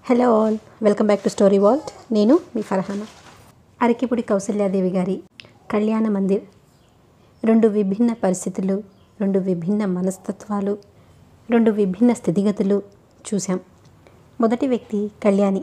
Hello all welcome back to story vault నేను మీ ఫర్హానా అరకిపుడి కౌసల్యాదేవి గారి కళ్యాణ మందిర్ రెండు విభిన్న పరిస్థితులు రెండు విభిన్న మనస్తత్వాలు రెండు విభిన్న స్థితిగతులు చూసాం మొదటి వ్యక్తి కళ్యాణి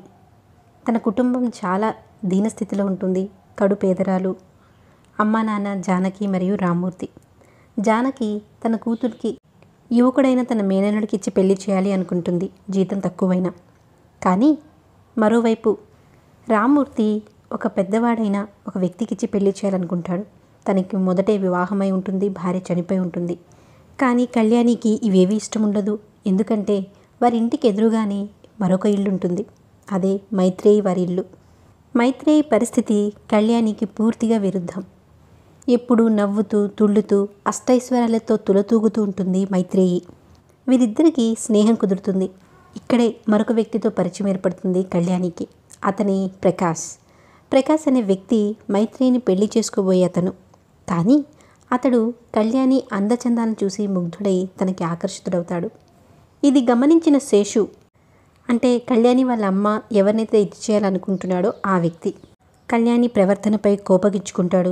తన కుటుంబం చాలా దీనస్థితిలో ఉంటుంది కడు పేదరాలు అమ్మా నాన్న జానకి మరియు రామ్మూర్తి జానకి తన కూతురికి యువకుడైన తన మేననుడికి ఇచ్చి పెళ్లి చేయాలి అనుకుంటుంది జీతం తక్కువైనా కానీ మరోవైపు రామ్మూర్తి ఒక పెద్దవాడైన ఒక వ్యక్తికిచ్చి పెళ్లి చేయాలనుకుంటాడు తనకి మొదటే వివాహమై ఉంటుంది భార్య చనిపోయి ఉంటుంది కానీ కళ్యాణికి ఇవేవి ఇష్టం ఉండదు ఎందుకంటే వారి ఇంటికి ఎదురుగానే మరొక ఇల్లు ఉంటుంది అదే మైత్రేయి వారి ఇల్లు మైత్రేయి పరిస్థితి కళ్యాణికి పూర్తిగా విరుద్ధం ఎప్పుడూ నవ్వుతూ తుళ్ళుతూ అష్టైశ్వర్యాలతో తులతూగుతూ ఉంటుంది మైత్రేయి వీరిద్దరికీ స్నేహం కుదురుతుంది ఇక్కడే మరొక వ్యక్తితో పరిచయం ఏర్పడుతుంది కళ్యాణికి అతని ప్రకాష్ ప్రకాష్ అనే వ్యక్తి మైత్రేయిని పెళ్లి చేసుకోబోయే అతను కానీ అతడు కళ్యాణి అందచందాలను చూసి ముగ్ధుడై తనకి ఆకర్షితుడవుతాడు ఇది గమనించిన శేషు అంటే కళ్యాణి వాళ్ళ అమ్మ ఎవరినైతే ఇది చేయాలనుకుంటున్నాడో ఆ వ్యక్తి కళ్యాణి ప్రవర్తనపై కోపగించుకుంటాడు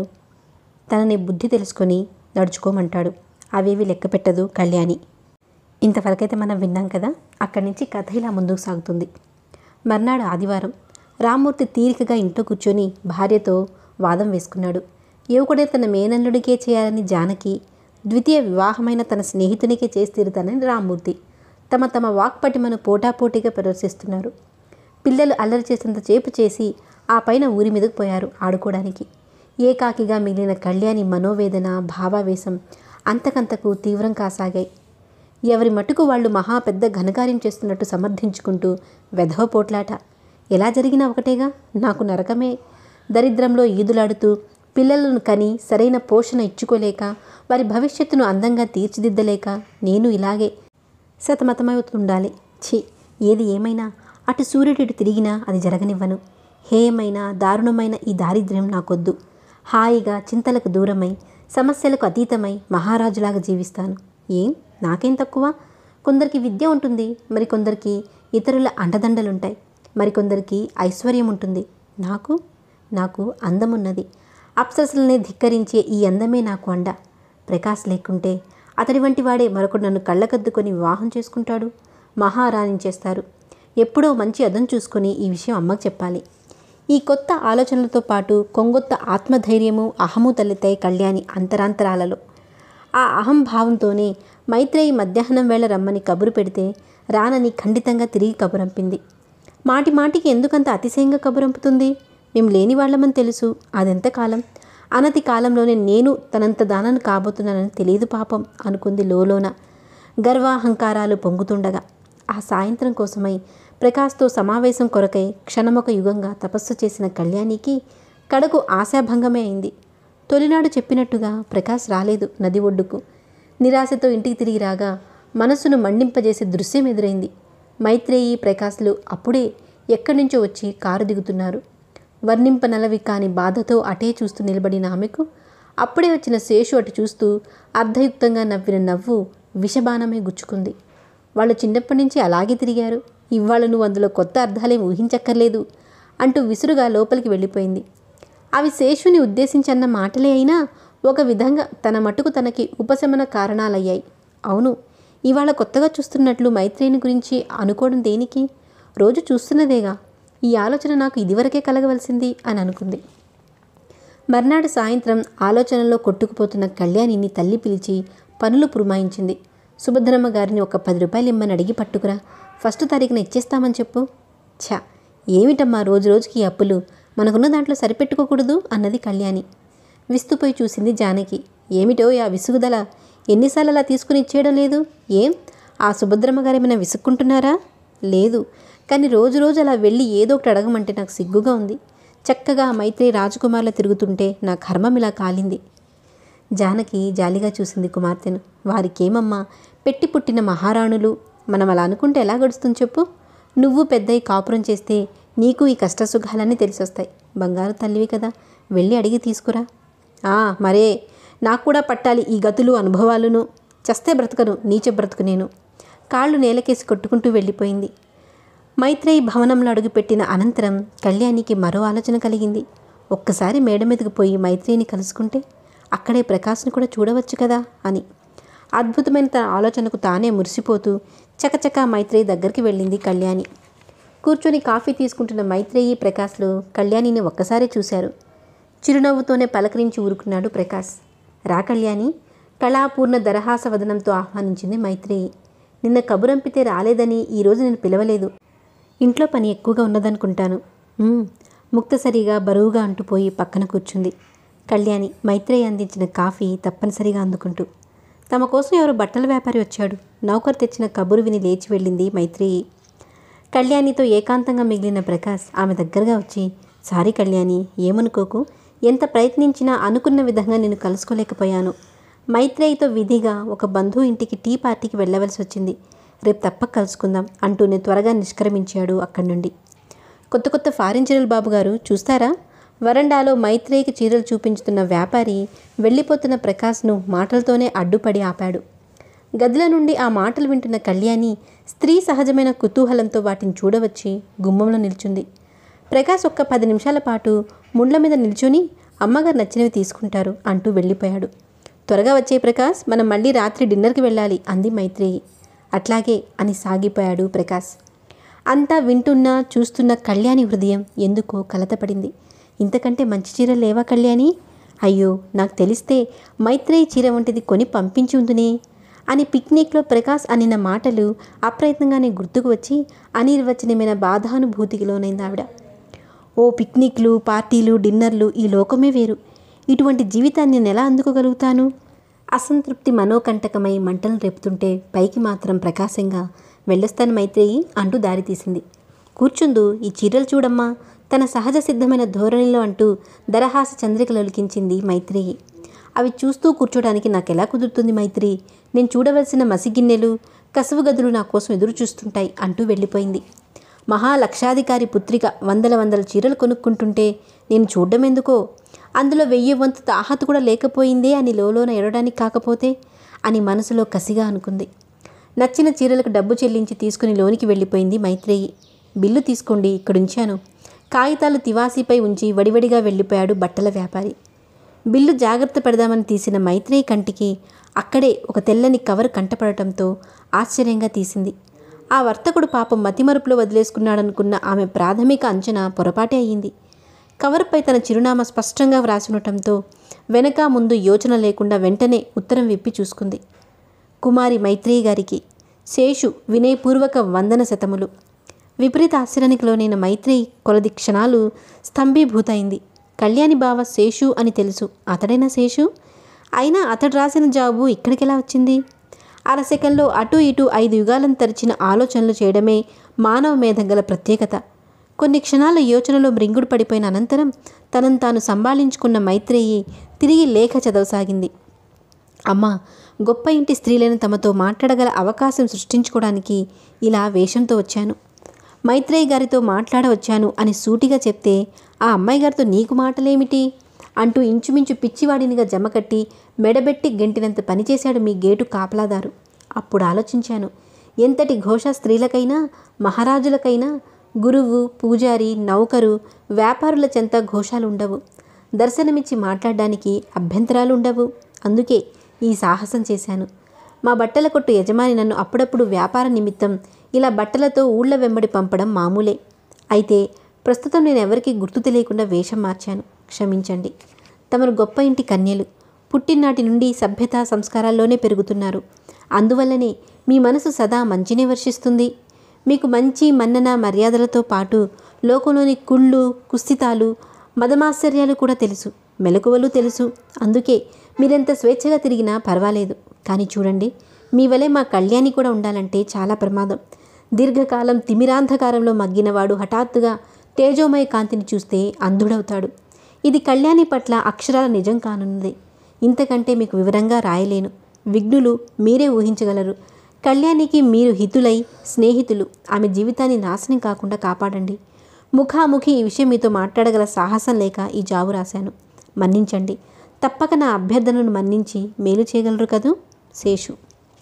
తనని బుద్ధి తెలుసుకొని నడుచుకోమంటాడు అవేవి లెక్క పెట్టదు కళ్యాణి ఇంతవరకైతే మనం విన్నాం కదా అక్కడి నుంచి కథ ఇలా ముందుకు సాగుతుంది మర్నాడు ఆదివారం రామ్మూర్తి తీరికగా ఇంట్లో కూర్చొని భార్యతో వాదం వేసుకున్నాడు యువకుడే తన మేనల్లుడికే చేయాలని జానకి ద్వితీయ వివాహమైన తన స్నేహితునికే చేసి తీరుతానని రామ్మూర్తి తమ తమ వాక్పటిమను పోటాపోటీగా ప్రదర్శిస్తున్నారు పిల్లలు అల్లరి చేసినంత చేపు చేసి ఆ పైన ఊరి మీదకు పోయారు ఆడుకోవడానికి ఏకాకిగా మిగిలిన కళ్యాణి మనోవేదన భావావేశం అంతకంతకు తీవ్రం కాసాగాయి ఎవరి మటుకు వాళ్ళు మహా పెద్ద ఘనకార్యం చేస్తున్నట్టు సమర్థించుకుంటూ వెధవ పోట్లాట ఎలా జరిగినా ఒకటేగా నాకు నరకమే దరిద్రంలో ఈదులాడుతూ పిల్లలను కని సరైన పోషణ ఇచ్చుకోలేక వారి భవిష్యత్తును అందంగా తీర్చిదిద్దలేక నేను ఇలాగే సతమతమవుతుండాలి ఛీ ఏది ఏమైనా అటు సూర్యుడు ఇటు తిరిగినా అది జరగనివ్వను హేయమైన దారుణమైన ఈ దారిద్ర్యం నాకొద్దు హాయిగా చింతలకు దూరమై సమస్యలకు అతీతమై మహారాజులాగా జీవిస్తాను ఏం నాకేం తక్కువ కొందరికి విద్య ఉంటుంది మరికొందరికి ఇతరుల అండదండలుంటాయి మరికొందరికి ఐశ్వర్యం ఉంటుంది నాకు నాకు అందమున్నది అప్సరసలనే ధిక్కరించే ఈ అందమే నాకు అండ ప్రకాశ్ లేకుంటే అతడి వంటి వాడే మరొకడు నన్ను కళ్ళకద్దుకొని వివాహం చేసుకుంటాడు మహారాణి చేస్తారు ఎప్పుడో మంచి అదం చూసుకొని ఈ విషయం అమ్మకు చెప్పాలి ఈ కొత్త ఆలోచనలతో పాటు కొంగొత్త ఆత్మధైర్యము అహము తలెత్తాయి కళ్యాణి అంతరాంతరాలలో ఆ అహంభావంతోనే మైత్రేయి మధ్యాహ్నం వేళ రమ్మని కబురు పెడితే రానని ఖండితంగా తిరిగి కబురంపింది మాటి మాటికి ఎందుకంత అతిశయంగా కబురంపుతుంది మేము లేని వాళ్ళమని తెలుసు అదెంతకాలం అనతి కాలంలోనే నేను తనంత దానను కాబోతున్నానని తెలియదు పాపం అనుకుంది లోలోన గర్వాహంకారాలు పొంగుతుండగా ఆ సాయంత్రం కోసమై ప్రకాష్తో సమావేశం కొరకై క్షణమొక యుగంగా తపస్సు చేసిన కళ్యాణికి కడకు ఆశాభంగమే అయింది తొలినాడు చెప్పినట్టుగా ప్రకాష్ రాలేదు నది ఒడ్డుకు నిరాశతో ఇంటికి తిరిగి రాగా మనసును మండింపజేసే దృశ్యం ఎదురైంది మైత్రేయి ప్రకాశ్లు అప్పుడే ఎక్కడి నుంచో వచ్చి కారు దిగుతున్నారు వర్ణింపనలవి కాని బాధతో అటే చూస్తూ నిలబడిన ఆమెకు అప్పుడే వచ్చిన శేషు అటు చూస్తూ అర్ధయుక్తంగా నవ్విన నవ్వు విషబాణమే గుచ్చుకుంది వాళ్ళు చిన్నప్పటి నుంచి అలాగే తిరిగారు ఇవాళ నువ్వు అందులో కొత్త అర్థాలేం ఊహించక్కర్లేదు అంటూ విసురుగా లోపలికి వెళ్ళిపోయింది అవి శేషుని ఉద్దేశించన్న మాటలే అయినా ఒక విధంగా తన మటుకు తనకి ఉపశమన కారణాలయ్యాయి అవును ఇవాళ కొత్తగా చూస్తున్నట్లు మైత్రేయుని గురించి అనుకోవడం దేనికి రోజు చూస్తున్నదేగా ఈ ఆలోచన నాకు ఇదివరకే కలగవలసింది అని అనుకుంది మర్నాడు సాయంత్రం ఆలోచనలో కొట్టుకుపోతున్న కళ్యాణిని తల్లి పిలిచి పనులు పురమాయించింది సుభద్రమ్మ గారిని ఒక పది రూపాయలు ఇమ్మని అడిగి పట్టుకురా ఫస్ట్ తారీఖున ఇచ్చేస్తామని చెప్పు ఛా ఏమిటమ్మా రోజు రోజుకి ఈ అప్పులు మనకున్న దాంట్లో సరిపెట్టుకోకూడదు అన్నది కళ్యాణి విస్తుపోయి చూసింది జానకి ఏమిటో ఆ విసుగుదల ఎన్నిసార్లు అలా తీసుకుని ఇచ్చేయడం లేదు ఏం ఆ సుభద్రమ్మ గారు ఏమైనా విసుక్కుంటున్నారా లేదు కానీ రోజు రోజు అలా వెళ్ళి ఏదో ఒకటి అడగమంటే నాకు సిగ్గుగా ఉంది చక్కగా మైత్రి రాజకుమార్ల తిరుగుతుంటే నా కర్మం ఇలా కాలింది జానకి జాలిగా చూసింది కుమార్తెను వారికేమమ్మా పెట్టి పుట్టిన మహారాణులు మనం అలా అనుకుంటే ఎలా గడుస్తుంది చెప్పు నువ్వు పెద్దయి కాపురం చేస్తే నీకు ఈ కష్టసుఖాలన్నీ తెలిసొస్తాయి బంగారు తల్లివి కదా వెళ్ళి అడిగి తీసుకురా ఆ మరే నాకు కూడా పట్టాలి ఈ గతులు అనుభవాలును చస్తే బ్రతకను నీచ బ్రతుకు నేను కాళ్ళు నేలకేసి కొట్టుకుంటూ వెళ్ళిపోయింది మైత్రేయి భవనంలో అడుగుపెట్టిన అనంతరం కళ్యాణికి మరో ఆలోచన కలిగింది ఒక్కసారి మేడ మీదకు పోయి మైత్రేయిని కలుసుకుంటే అక్కడే ప్రకాశ్ను కూడా చూడవచ్చు కదా అని అద్భుతమైన తన ఆలోచనకు తానే మురిసిపోతూ చకచకా మైత్రేయి దగ్గరికి వెళ్ళింది కళ్యాణి కూర్చొని కాఫీ తీసుకుంటున్న మైత్రేయి ప్రకాశ్లు కళ్యాణిని ఒక్కసారి చూశారు చిరునవ్వుతోనే పలకరించి ఊరుకున్నాడు ప్రకాష్ రా కళ్యాణి కళాపూర్ణ దరహాస వదనంతో ఆహ్వానించింది మైత్రేయి నిన్న కబురంపితే రాలేదని ఈరోజు నేను పిలవలేదు ఇంట్లో పని ఎక్కువగా ఉన్నదనుకుంటాను "ఉమ్." ముక్తసరిగా బరువుగా అంటుపోయి పక్కన కూర్చుంది కళ్యాణి మైత్రేయి అందించిన కాఫీ తప్పనిసరిగా అందుకుంటూ తమ కోసం ఎవరో బట్టల వ్యాపారి వచ్చాడు నౌకరు తెచ్చిన కబురు విని లేచి వెళ్ళింది మైత్రేయి కళ్యాణితో ఏకాంతంగా మిగిలిన ప్రకాష్ ఆమె దగ్గరగా వచ్చి సారీ కళ్యాణి ఏమనుకోకు ఎంత ప్రయత్నించినా అనుకున్న విధంగా నేను కలుసుకోలేకపోయాను మైత్రేయితో విధిగా ఒక బంధువు ఇంటికి టీ పార్టీకి వెళ్ళవలసి వచ్చింది రేపు తప్పక కలుసుకుందాం అంటూనే త్వరగా నిష్క్రమించాడు అక్కడి నుండి కొత్త కొత్త ఫారిన్ చీరలు బాబు గారు చూస్తారా వరండాలో మైత్రేయికి చీరలు చూపించుతున్న వ్యాపారి వెళ్ళిపోతున్న ప్రకాష్ను మాటలతోనే అడ్డుపడి ఆపాడు గదిలో నుండి ఆ మాటలు వింటున్న కళ్యాణి స్త్రీ సహజమైన కుతూహలంతో వాటిని చూడవచ్చి గుమ్మంలో నిల్చుంది ప్రకాష్ ఒక్క పది నిమిషాల పాటు ముండ్ల మీద నిల్చుని అమ్మగారు నచ్చినవి తీసుకుంటారు అంటూ వెళ్ళిపోయాడు త్వరగా వచ్చే ప్రకాష్ మనం మళ్ళీ రాత్రి డిన్నర్కి వెళ్ళాలి అంది మైత్రేయి అట్లాగే అని సాగిపోయాడు ప్రకాష్ అంతా వింటున్నా చూస్తున్న కళ్యాణి హృదయం ఎందుకో కలతపడింది ఇంతకంటే మంచి చీర లేవా కళ్యాణి అయ్యో నాకు తెలిస్తే మైత్రేయి చీర వంటిది కొని పంపించి ఉందునే అని పిక్నిక్లో ప్రకాష్ అనిన మాటలు అప్రయత్నంగానే గుర్తుకు వచ్చి అనిర్వచనమైన బాధానుభూతికి లోనైంది ఆవిడ ఓ పిక్నిక్లు పార్టీలు డిన్నర్లు ఈ లోకమే వేరు ఇటువంటి జీవితాన్ని నేను ఎలా అందుకోగలుగుతాను అసంతృప్తి మనోకంటకమై మంటలు రేపుతుంటే పైకి మాత్రం ప్రకాశంగా వెళ్ళొస్తాను మైత్రేయి అంటూ దారి తీసింది కూర్చుందు ఈ చీరలు చూడమ్మా తన సహజ సిద్ధమైన ధోరణిలో అంటూ దరహాస చంద్రికలు ఒలికించింది మైత్రేయి అవి చూస్తూ కూర్చోడానికి నాకెలా కుదురుతుంది మైత్రి నేను చూడవలసిన మసిగిన్నెలు కసువు గదులు నా కోసం ఎదురు చూస్తుంటాయి అంటూ వెళ్ళిపోయింది మహాలక్షాధికారి పుత్రిక వందల వందల చీరలు కొనుక్కుంటుంటే నేను చూడ్డం ఎందుకో అందులో వెయ్యి వంతు తాహత కూడా లేకపోయిందే అని లోలోన ఎడడానికి కాకపోతే అని మనసులో కసిగా అనుకుంది నచ్చిన చీరలకు డబ్బు చెల్లించి తీసుకుని లోనికి వెళ్ళిపోయింది మైత్రేయి బిల్లు తీసుకోండి ఇక్కడుంచాను కాగితాలు తివాసీపై ఉంచి వడివడిగా వెళ్ళిపోయాడు బట్టల వ్యాపారి బిల్లు జాగ్రత్త పెడదామని తీసిన మైత్రేయి కంటికి అక్కడే ఒక తెల్లని కవర్ కంటపడటంతో ఆశ్చర్యంగా తీసింది ఆ వర్తకుడు పాపం మతిమరుపులో వదిలేసుకున్నాడనుకున్న ఆమె ప్రాథమిక అంచనా పొరపాటే అయ్యింది కవర్పై తన చిరునామా స్పష్టంగా వ్రాసుండటంతో వెనక ముందు యోచన లేకుండా వెంటనే ఉత్తరం విప్పి చూసుకుంది కుమారి మైత్రేయి గారికి శేషు వినయపూర్వక వందన శతములు విపరీత ఆశ్చర్యానికి లోనైన మైత్రేయి కొలది క్షణాలు స్తంభీభూతైంది కళ్యాణి బావ శేషు అని తెలుసు అతడేనా శేషు అయినా అతడు రాసిన జాబు ఇక్కడికెలా వచ్చింది అరసెకండ్లో అటు ఇటు ఐదు యుగాలను తరిచిన ఆలోచనలు చేయడమే మానవ మేధం గల ప్రత్యేకత కొన్ని క్షణాల యోచనలో మృంగుడు పడిపోయిన అనంతరం తనను తాను సంభాళించుకున్న మైత్రేయి తిరిగి లేఖ చదవసాగింది అమ్మా గొప్ప ఇంటి స్త్రీలను తమతో మాట్లాడగల అవకాశం సృష్టించుకోవడానికి ఇలా వేషంతో వచ్చాను మైత్రేయి గారితో మాట్లాడవచ్చాను అని సూటిగా చెప్తే ఆ అమ్మాయి గారితో నీకు మాటలేమిటి అంటూ ఇంచుమించు పిచ్చివాడినిగా జమకట్టి మెడబెట్టి గెంటినంత పనిచేశాడు మీ గేటు కాపలాదారు అప్పుడు ఆలోచించాను ఎంతటి ఘోష స్త్రీలకైనా మహారాజులకైనా గురువు పూజారి నౌకరు వ్యాపారుల చెంత ఘోషాలు ఉండవు దర్శనమిచ్చి మాట్లాడడానికి అభ్యంతరాలు ఉండవు అందుకే ఈ సాహసం చేశాను మా బట్టల కొట్టు యజమాని నన్ను అప్పుడప్పుడు వ్యాపార నిమిత్తం ఇలా బట్టలతో ఊళ్ళ వెంబడి పంపడం మామూలే అయితే ప్రస్తుతం నేను ఎవరికీ గుర్తు తెలియకుండా వేషం మార్చాను క్షమించండి తమరు గొప్ప ఇంటి కన్యలు పుట్టినాటి నుండి సభ్యత సంస్కారాల్లోనే పెరుగుతున్నారు అందువల్లనే మీ మనసు సదా మంచినే వర్షిస్తుంది మీకు మంచి మన్నన మర్యాదలతో పాటు లోకంలోని కుళ్ళు కుస్థితాలు మదమాశ్చర్యాలు కూడా తెలుసు మెలకువలు తెలుసు అందుకే మీరెంత స్వేచ్ఛగా తిరిగినా పర్వాలేదు కానీ చూడండి మీ వలె మా కళ్యాణి కూడా ఉండాలంటే చాలా ప్రమాదం దీర్ఘకాలం తిమిరాంధకారంలో మగ్గినవాడు హఠాత్తుగా తేజోమయ కాంతిని చూస్తే అంధుడవుతాడు ఇది కళ్యాణి పట్ల అక్షరాల నిజం కానున్నది ఇంతకంటే మీకు వివరంగా రాయలేను విఘ్నులు మీరే ఊహించగలరు కళ్యాణికి మీరు హితులై స్నేహితులు ఆమె జీవితాన్ని నాశనం కాకుండా కాపాడండి ముఖాముఖి ఈ విషయం మీతో మాట్లాడగల సాహసం లేక ఈ జాబు రాశాను మన్నించండి తప్పక నా అభ్యర్థనను మన్నించి మేలు చేయగలరు కదూ శేషు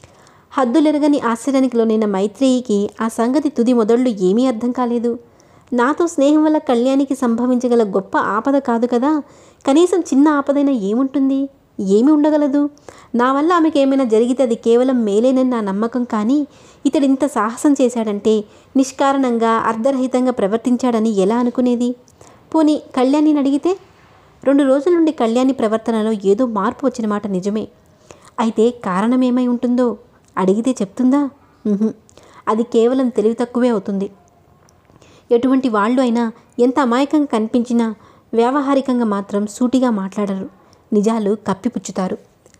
హద్దులెరగని ఆశ్చర్యానికి లోనైన మైత్రేయికి ఆ సంగతి తుది మొదళ్ళు ఏమీ అర్థం కాలేదు నాతో స్నేహం వల్ల కళ్యాణికి సంభవించగల గొప్ప ఆపద కాదు కదా కనీసం చిన్న ఆపదైనా ఏముంటుంది ఏమి ఉండగలదు నా వల్ల ఆమెకి ఏమైనా జరిగితే అది కేవలం మేలేనని నా నమ్మకం కానీ ఇతడు ఇంత సాహసం చేశాడంటే నిష్కారణంగా అర్ధరహితంగా ప్రవర్తించాడని ఎలా అనుకునేది పోనీ కళ్యాణిని అడిగితే రెండు రోజుల నుండి కళ్యాణి ప్రవర్తనలో ఏదో మార్పు వచ్చిన మాట నిజమే అయితే కారణం ఏమై ఉంటుందో అడిగితే చెప్తుందా ఉహుం. అది కేవలం తెలివి తక్కువే అవుతుంది ఎటువంటి వాళ్ళు అయినా ఎంత అమాయకంగా కనిపించినా వ్యావహారికంగా మాత్రం సూటిగా మాట్లాడరు నిజాలు కప్పిపుచ్చుతారు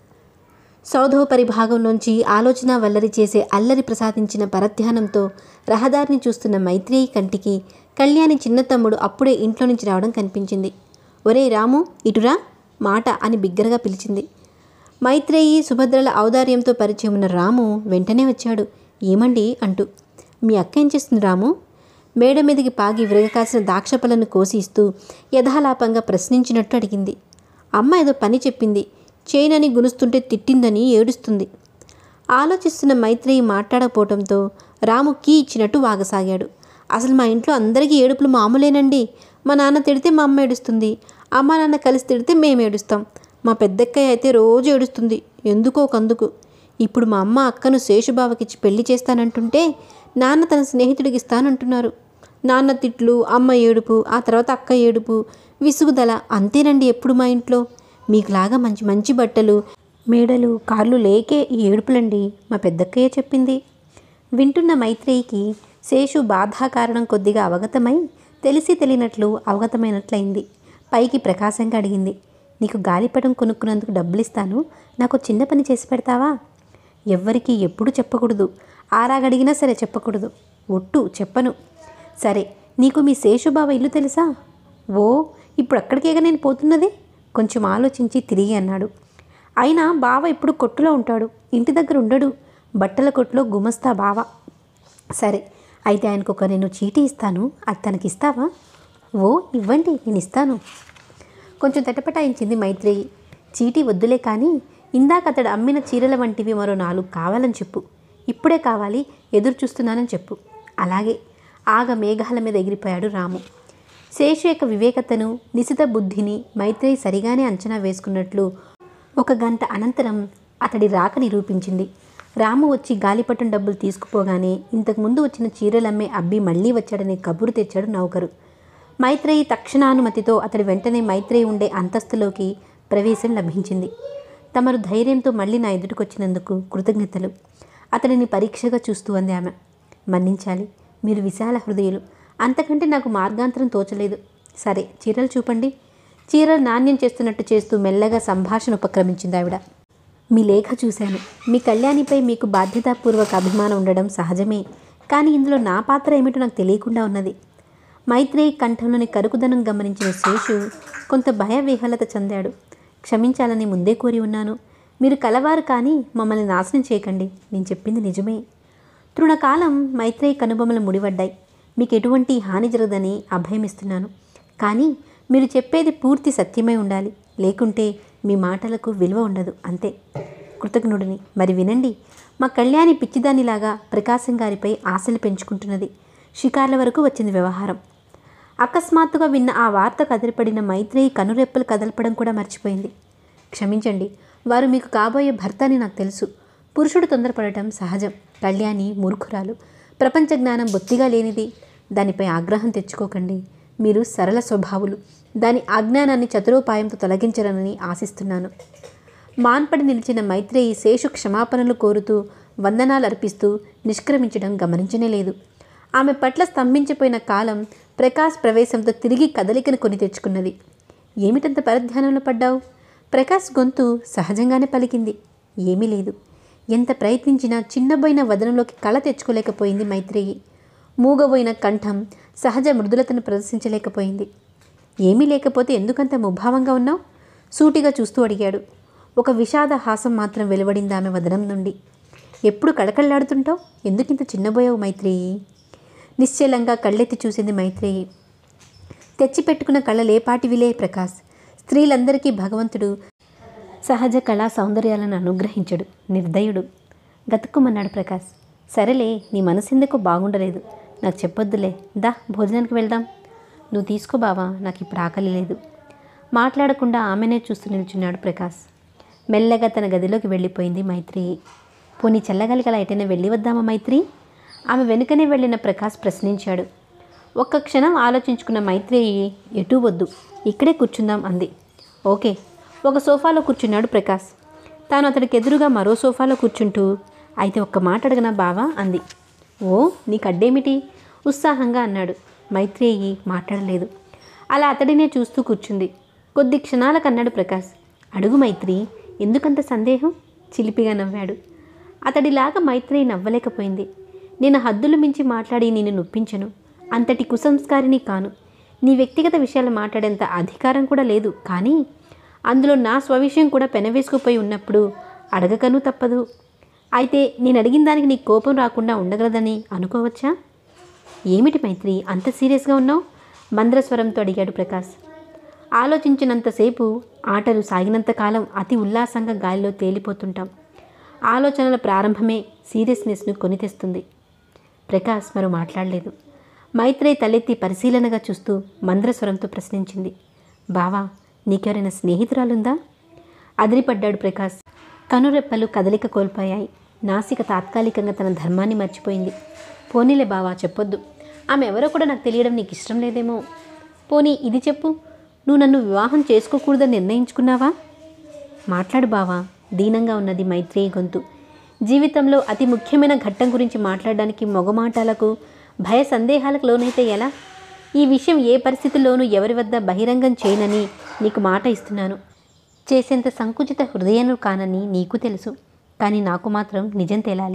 సౌధోపరి భాగంలోంచి ఆలోచన వల్లరి చేసే అల్లరి ప్రసాదించిన పరధ్యానంతో రహదారిని చూస్తున్న మైత్రేయి కంటికి కళ్యాణి చిన్న తమ్ముడు అప్పుడే ఇంట్లో నుంచి రావడం కనిపించింది ఒరే రాము ఇటురా మాట అని బిగ్గరగా పిలిచింది మైత్రేయి సుభద్రల ఔదార్యంతో పరిచయం ఉన్న రాము వెంటనే వచ్చాడు ఏమండి అంటూ మీ అక్క ఏం చేస్తుంది రాము మేడ మీదకి పాగి విరగకాసిన దాక్షపలను కోసి ఇస్తూ యథాలాపంగా ప్రశ్నించినట్టు అడిగింది అమ్మ ఏదో పని చెప్పింది చేయనని గునుస్తుంటే తిట్టిందని ఏడుస్తుంది ఆలోచిస్తున్న మైత్రేయి మాట్లాడకపోవడంతో రాము కీ ఇచ్చినట్టు వాగసాగాడు అసలు మా ఇంట్లో అందరికీ ఏడుపులు మామూలేనండి మా నాన్న తిడితే మా అమ్మ ఏడుస్తుంది అమ్మ నాన్న కలిసి తిడితే మేము ఏడుస్తాం మా పెద్దక్కయ్య అయితే రోజు ఏడుస్తుంది ఎందుకో కందుకు ఇప్పుడు మా అమ్మ అక్కను శేషుబావకిచ్చి పెళ్లి చేస్తానంటుంటే నాన్న తన స్నేహితుడికి ఇస్తానంటున్నారు నాన్న తిట్లు అమ్మ ఏడుపు ఆ తర్వాత అక్క ఏడుపు విసుగుదల అంతేనండి ఎప్పుడు మా ఇంట్లో మీకులాగా మంచి మంచి బట్టలు మేడలు కార్లు లేకే ఈ ఏడుపులండి మా పెద్దక్కయ్య చెప్పింది వింటున్న మైత్రేయికి శేషు బాధాకారణం కొద్దిగా అవగతమై తెలిసి తెలియనట్లు అవగతమైనట్లయింది పైకి ప్రకాశంగా అడిగింది నీకు గాలిపటం కొనుక్కున్నందుకు డబ్బులు ఇస్తాను నాకు చిన్న పని చేసి పెడతావా ఎవ్వరికీ ఎప్పుడు చెప్పకూడదు ఆరాగడిగినా సరే చెప్పకూడదు ఒట్టు చెప్పను సరే నీకు మీ శేషుబావ ఇల్లు తెలుసా ఓ ఇప్పుడు అక్కడికేగా నేను పోతున్నది కొంచెం ఆలోచించి తిరిగి అన్నాడు అయినా బావ ఇప్పుడు కొట్టులో ఉంటాడు ఇంటి దగ్గర ఉండడు బట్టల కొట్టులో గుమస్తా బావ సరే అయితే ఆయనకు ఒక నేను చీటీ ఇస్తాను అది తనకి ఇస్తావా ఓ ఇవ్వండి నేను ఇస్తాను కొంచెం తటపటాయించింది మైత్రేయి చీటీ వద్దులే కానీ ఇందాక అతడు అమ్మిన చీరల వంటివి మరో నాలుగు కావాలని చెప్పు ఇప్పుడే కావాలి ఎదురు చూస్తున్నానని చెప్పు అలాగే ఆగ మేఘాల మీద ఎగిరిపోయాడు రాము శేషు యొక్క వివేకతను నిశిత బుద్ధిని మైత్రేయి సరిగానే అంచనా వేసుకున్నట్లు ఒక గంట అనంతరం అతడి రాక నిరూపించింది రాము వచ్చి గాలిపటం డబ్బులు తీసుకుపోగానే ఇంతకుముందు వచ్చిన చీరలమ్మే అబ్బి మళ్ళీ వచ్చాడనే కబురు తెచ్చాడు నౌకరు మైత్రేయి తక్షణానుమతితో అతడి వెంటనే మైత్రేయి ఉండే అంతస్తులోకి ప్రవేశం లభించింది తమరు ధైర్యంతో మళ్ళీ నా ఎదుటికొచ్చినందుకు కృతజ్ఞతలు అతడిని పరీక్షగా చూస్తూ అంది ఆమె మన్నించాలి మీరు విశాల హృదయులు అంతకంటే నాకు మార్గాంతరం తోచలేదు సరే చీరలు చూపండి చీరలు నాణ్యం చేస్తున్నట్టు చేస్తూ మెల్లగా సంభాషణ ఉపక్రమించింది ఆవిడ మీ లేఖ చూశాను మీ కళ్యాణిపై మీకు బాధ్యతాపూర్వక అభిమానం ఉండడం సహజమే కానీ ఇందులో నా పాత్ర ఏమిటో నాకు తెలియకుండా ఉన్నది మైత్రేయి కంఠంలోని కరుకుదనం గమనించిన శేషు కొంత భయ విహలత చెందాడు క్షమించాలని ముందే కోరి ఉన్నాను మీరు కలవారు కానీ మమ్మల్ని నాశనం చేయకండి నేను చెప్పింది నిజమే తృణకాలం మైత్రేయి కనుబొమ్మలు ముడివడ్డాయి మీకు ఎటువంటి హాని జరగదని అభయమిస్తున్నాను కానీ మీరు చెప్పేది పూర్తి సత్యమై ఉండాలి లేకుంటే మీ మాటలకు విలువ ఉండదు అంతే కృతజ్ఞుడిని మరి వినండి మా కళ్యాణి పిచ్చిదానిలాగా ప్రకాశం గారిపై ఆశలు పెంచుకుంటున్నది షికార్ల వరకు వచ్చింది వ్యవహారం అకస్మాత్తుగా విన్న ఆ వార్త కదిలిపడిన మైత్రేయి కనురెప్పలు కదలపడం కూడా మర్చిపోయింది క్షమించండి వారు మీకు కాబోయే భర్త అని నాకు తెలుసు పురుషుడు తొందరపడటం సహజం కళ్యాణి మూర్ఖురాలు ప్రపంచ జ్ఞానం బొత్తిగా లేనిది దానిపై ఆగ్రహం తెచ్చుకోకండి మీరు సరళ స్వభావులు దాని అజ్ఞానాన్ని చతురోపాయంతో తొలగించరని ఆశిస్తున్నాను మాన్పడి నిలిచిన మైత్రేయి శేషు క్షమాపణలు కోరుతూ వందనాలు అర్పిస్తూ నిష్క్రమించడం గమనించనే లేదు ఆమె పట్ల స్తంభించిపోయిన కాలం ప్రకాష్ ప్రవేశంతో తిరిగి కదలికను కొని తెచ్చుకున్నది ఏమిటంత పరధ్యానంలో పడ్డావు ప్రకాష్ గొంతు సహజంగానే పలికింది ఏమీ లేదు ఎంత ప్రయత్నించినా చిన్నబోయిన వదనంలోకి కళ తెచ్చుకోలేకపోయింది మైత్రేయి మూగబోయిన కంఠం సహజ మృదులతను ప్రదర్శించలేకపోయింది ఏమీ లేకపోతే ఎందుకంత ముభావంగా ఉన్నావు సూటిగా చూస్తూ అడిగాడు ఒక విషాద హాసం మాత్రం వెలువడింది ఆమె వదనం నుండి ఎప్పుడు కళకళ్ళాడుతుంటావు ఎందుకింత చిన్నబోయావు మైత్రేయి నిశ్చలంగా కళ్ళెత్తి చూసింది మైత్రేయి తెచ్చిపెట్టుకున్న కళ్ళలేపాటివిలే ప్రకాష్ స్త్రీలందరికీ భగవంతుడు సహజ కళా సౌందర్యాలను అనుగ్రహించడు నిర్దయుడు గతుక్కుమన్నాడు ప్రకాష్ సరేలే నీ మనసెందుకు బాగుండలేదు నాకు చెప్పొద్దులే దా భోజనానికి వెళ్దాం నువ్వు తీసుకో బావా నాకు ఇప్పుడు ఆకలి లేదు మాట్లాడకుండా ఆమెనే చూస్తూ నిల్చున్నాడు ప్రకాష్ మెల్లగా తన గదిలోకి వెళ్ళిపోయింది మైత్రి పోనీ చల్లగలిగల ఎటైనా వెళ్ళి వద్దామా మైత్రి ఆమె వెనుకనే వెళ్ళిన ప్రకాష్ ప్రశ్నించాడు ఒక్క క్షణం ఆలోచించుకున్న మైత్రి ఎటు వద్దు ఇక్కడే కూర్చుందాం అంది ఓకే ఒక సోఫాలో కూర్చున్నాడు ప్రకాష్ తాను అతడికి ఎదురుగా మరో సోఫాలో కూర్చుంటూ అయితే ఒక్క మాట అడగనా బావా అంది ఓ నీకు అడ్డేమిటి ఉత్సాహంగా అన్నాడు మైత్రేయి మాట్లాడలేదు అలా అతడినే చూస్తూ కూర్చుంది కొద్ది క్షణాలకు అన్నాడు ప్రకాష్ అడుగు మైత్రి ఎందుకంత సందేహం చిలిపిగా నవ్వాడు అతడిలాగా మైత్రేయి నవ్వలేకపోయింది నేను హద్దులు మించి మాట్లాడి నేను నొప్పించను అంతటి కుసంస్కారిని కాను నీ వ్యక్తిగత విషయాలు మాట్లాడేంత అధికారం కూడా లేదు కానీ అందులో నా స్వవిషయం కూడా పెనవేసుకుపోయి ఉన్నప్పుడు అడగకను తప్పదు అయితే నేను అడిగిన దానికి నీ కోపం రాకుండా ఉండగలదని అనుకోవచ్చా ఏమిటి మైత్రి అంత సీరియస్గా ఉన్నావు మంద్రస్వరంతో అడిగాడు ప్రకాష్ ఆలోచించినంతసేపు ఆటలు సాగినంత కాలం అతి ఉల్లాసంగా గాలిలో తేలిపోతుంటాం ఆలోచనల ప్రారంభమే సీరియస్నెస్ను కొని తెస్తుంది ప్రకాష్ మరో మాట్లాడలేదు మైత్రేయి తలెత్తి పరిశీలనగా చూస్తూ మంద్రస్వరంతో ప్రశ్నించింది బావా నీకెవరైనా స్నేహితురాలుందా అదిరిపడ్డాడు ప్రకాష్ కనురెప్పలు కదలిక కోల్పోయాయి నాసిక తాత్కాలికంగా తన ధర్మాన్ని మర్చిపోయింది పోనీలే బావా చెప్పొద్దు ఆమె ఎవరో కూడా నాకు తెలియడం నీకు ఇష్టం లేదేమో పోనీ ఇది చెప్పు నువ్వు నన్ను వివాహం చేసుకోకూడదని నిర్ణయించుకున్నావా మాట్లాడు బావా దీనంగా ఉన్నది మైత్రేయి గొంతు జీవితంలో అతి ముఖ్యమైన ఘట్టం గురించి మాట్లాడడానికి మొగమాటాలకు భయ సందేహాలకు లోనైతే ఎలా ఈ విషయం ఏ పరిస్థితుల్లోనూ ఎవరి వద్ద బహిరంగం చేయనని నీకు మాట ఇస్తున్నాను చేసేంత సంకుచిత హృదయను కానని నీకు తెలుసు కానీ నాకు మాత్రం నిజం తేలాలి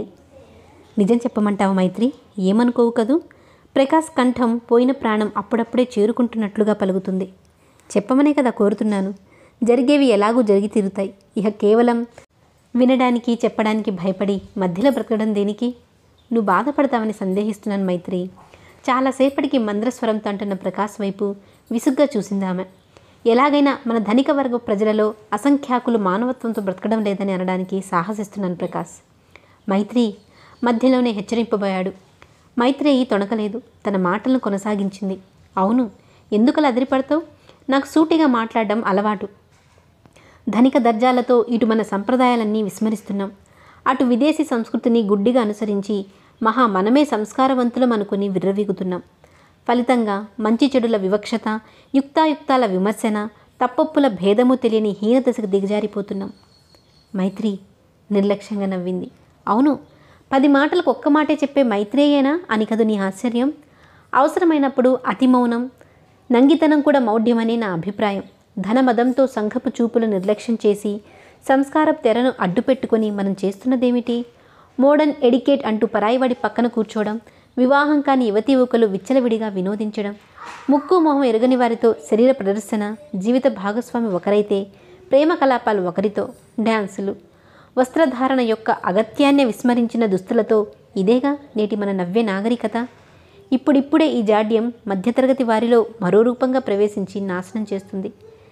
నిజం చెప్పమంటావా మైత్రి ఏమనుకోవు కదూ ప్రకాష్ కంఠం పోయిన ప్రాణం అప్పుడప్పుడే చేరుకుంటున్నట్లుగా పలుకుతుంది చెప్పమనే కదా కోరుతున్నాను జరిగేవి ఎలాగూ జరిగి తీరుతాయి ఇక కేవలం వినడానికి చెప్పడానికి భయపడి మధ్యలో బ్రతకడం దేనికి నువ్వు బాధపడతావని సందేహిస్తున్నాను మైత్రి చాలాసేపటికి మంద్రస్వరంతో అంటున్న ప్రకాష్ వైపు విసుగ్గా చూసింది ఆమె ఎలాగైనా మన ధనిక వర్గ ప్రజలలో అసంఖ్యాకులు మానవత్వంతో బ్రతకడం లేదని అనడానికి సాహసిస్తున్నాను ప్రకాష్ మైత్రి మధ్యలోనే హెచ్చరింపబోయాడు మైత్రేయి తొణకలేదు తన మాటలను కొనసాగించింది అవును ఎందుకలా అదిరిపడతావు నాకు సూటిగా మాట్లాడడం అలవాటు ధనిక దర్జాలతో ఇటు మన సంప్రదాయాలన్నీ విస్మరిస్తున్నాం అటు విదేశీ సంస్కృతిని గుడ్డిగా అనుసరించి మహా మనమే సంస్కారవంతులం అనుకుని విర్రవీగుతున్నాం ఫలితంగా మంచి చెడుల వివక్షత యుక్తాయుక్తాల విమర్శన తప్పొప్పుల భేదము తెలియని హీనదశకు దిగజారిపోతున్నాం మైత్రి నిర్లక్ష్యంగా నవ్వింది అవును పది మాటలకు ఒక్క మాటే చెప్పే మైత్రేయేనా అని కదు నీ ఆశ్చర్యం అవసరమైనప్పుడు అతి మౌనం నంగితనం కూడా మౌఢ్యమని నా అభిప్రాయం ధనమదంతో సంఘపు చూపులు నిర్లక్ష్యం చేసి సంస్కారపు తెరను అడ్డుపెట్టుకొని మనం చేస్తున్నదేమిటి మోడర్న్ ఎడికేట్ అంటూ పరాయివాడి పక్కన కూర్చోవడం వివాహం కాని యువతీ యువకులు విచ్చలవిడిగా వినోదించడం ముక్కు మొహం ఎరగని వారితో శరీర ప్రదర్శన జీవిత భాగస్వామి ఒకరైతే ప్రేమ కలాపాలు ఒకరితో డ్యాన్సులు వస్త్రధారణ యొక్క అగత్యాన్నే విస్మరించిన దుస్తులతో ఇదేగా నేటి మన నవ్వే నాగరికత ఇప్పుడిప్పుడే ఈ జాడ్యం మధ్యతరగతి వారిలో మరో రూపంగా ప్రవేశించి నాశనం చేస్తుంది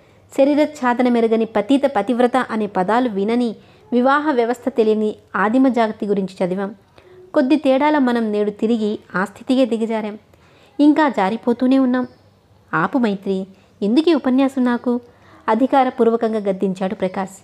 శరీరఛాదన మెరుగని పతీత పతివ్రత అనే పదాలు వినని వివాహ వ్యవస్థ తెలియని ఆదిమ జాగతి గురించి చదివాం కొద్ది తేడాల మనం నేడు తిరిగి ఆ స్థితికే దిగజారాం ఇంకా జారిపోతూనే ఉన్నాం ఆపు మైత్రి ఎందుకు ఈ ఉపన్యాసం నాకు అధికారపూర్వకంగా గద్దించాడు ప్రకాష్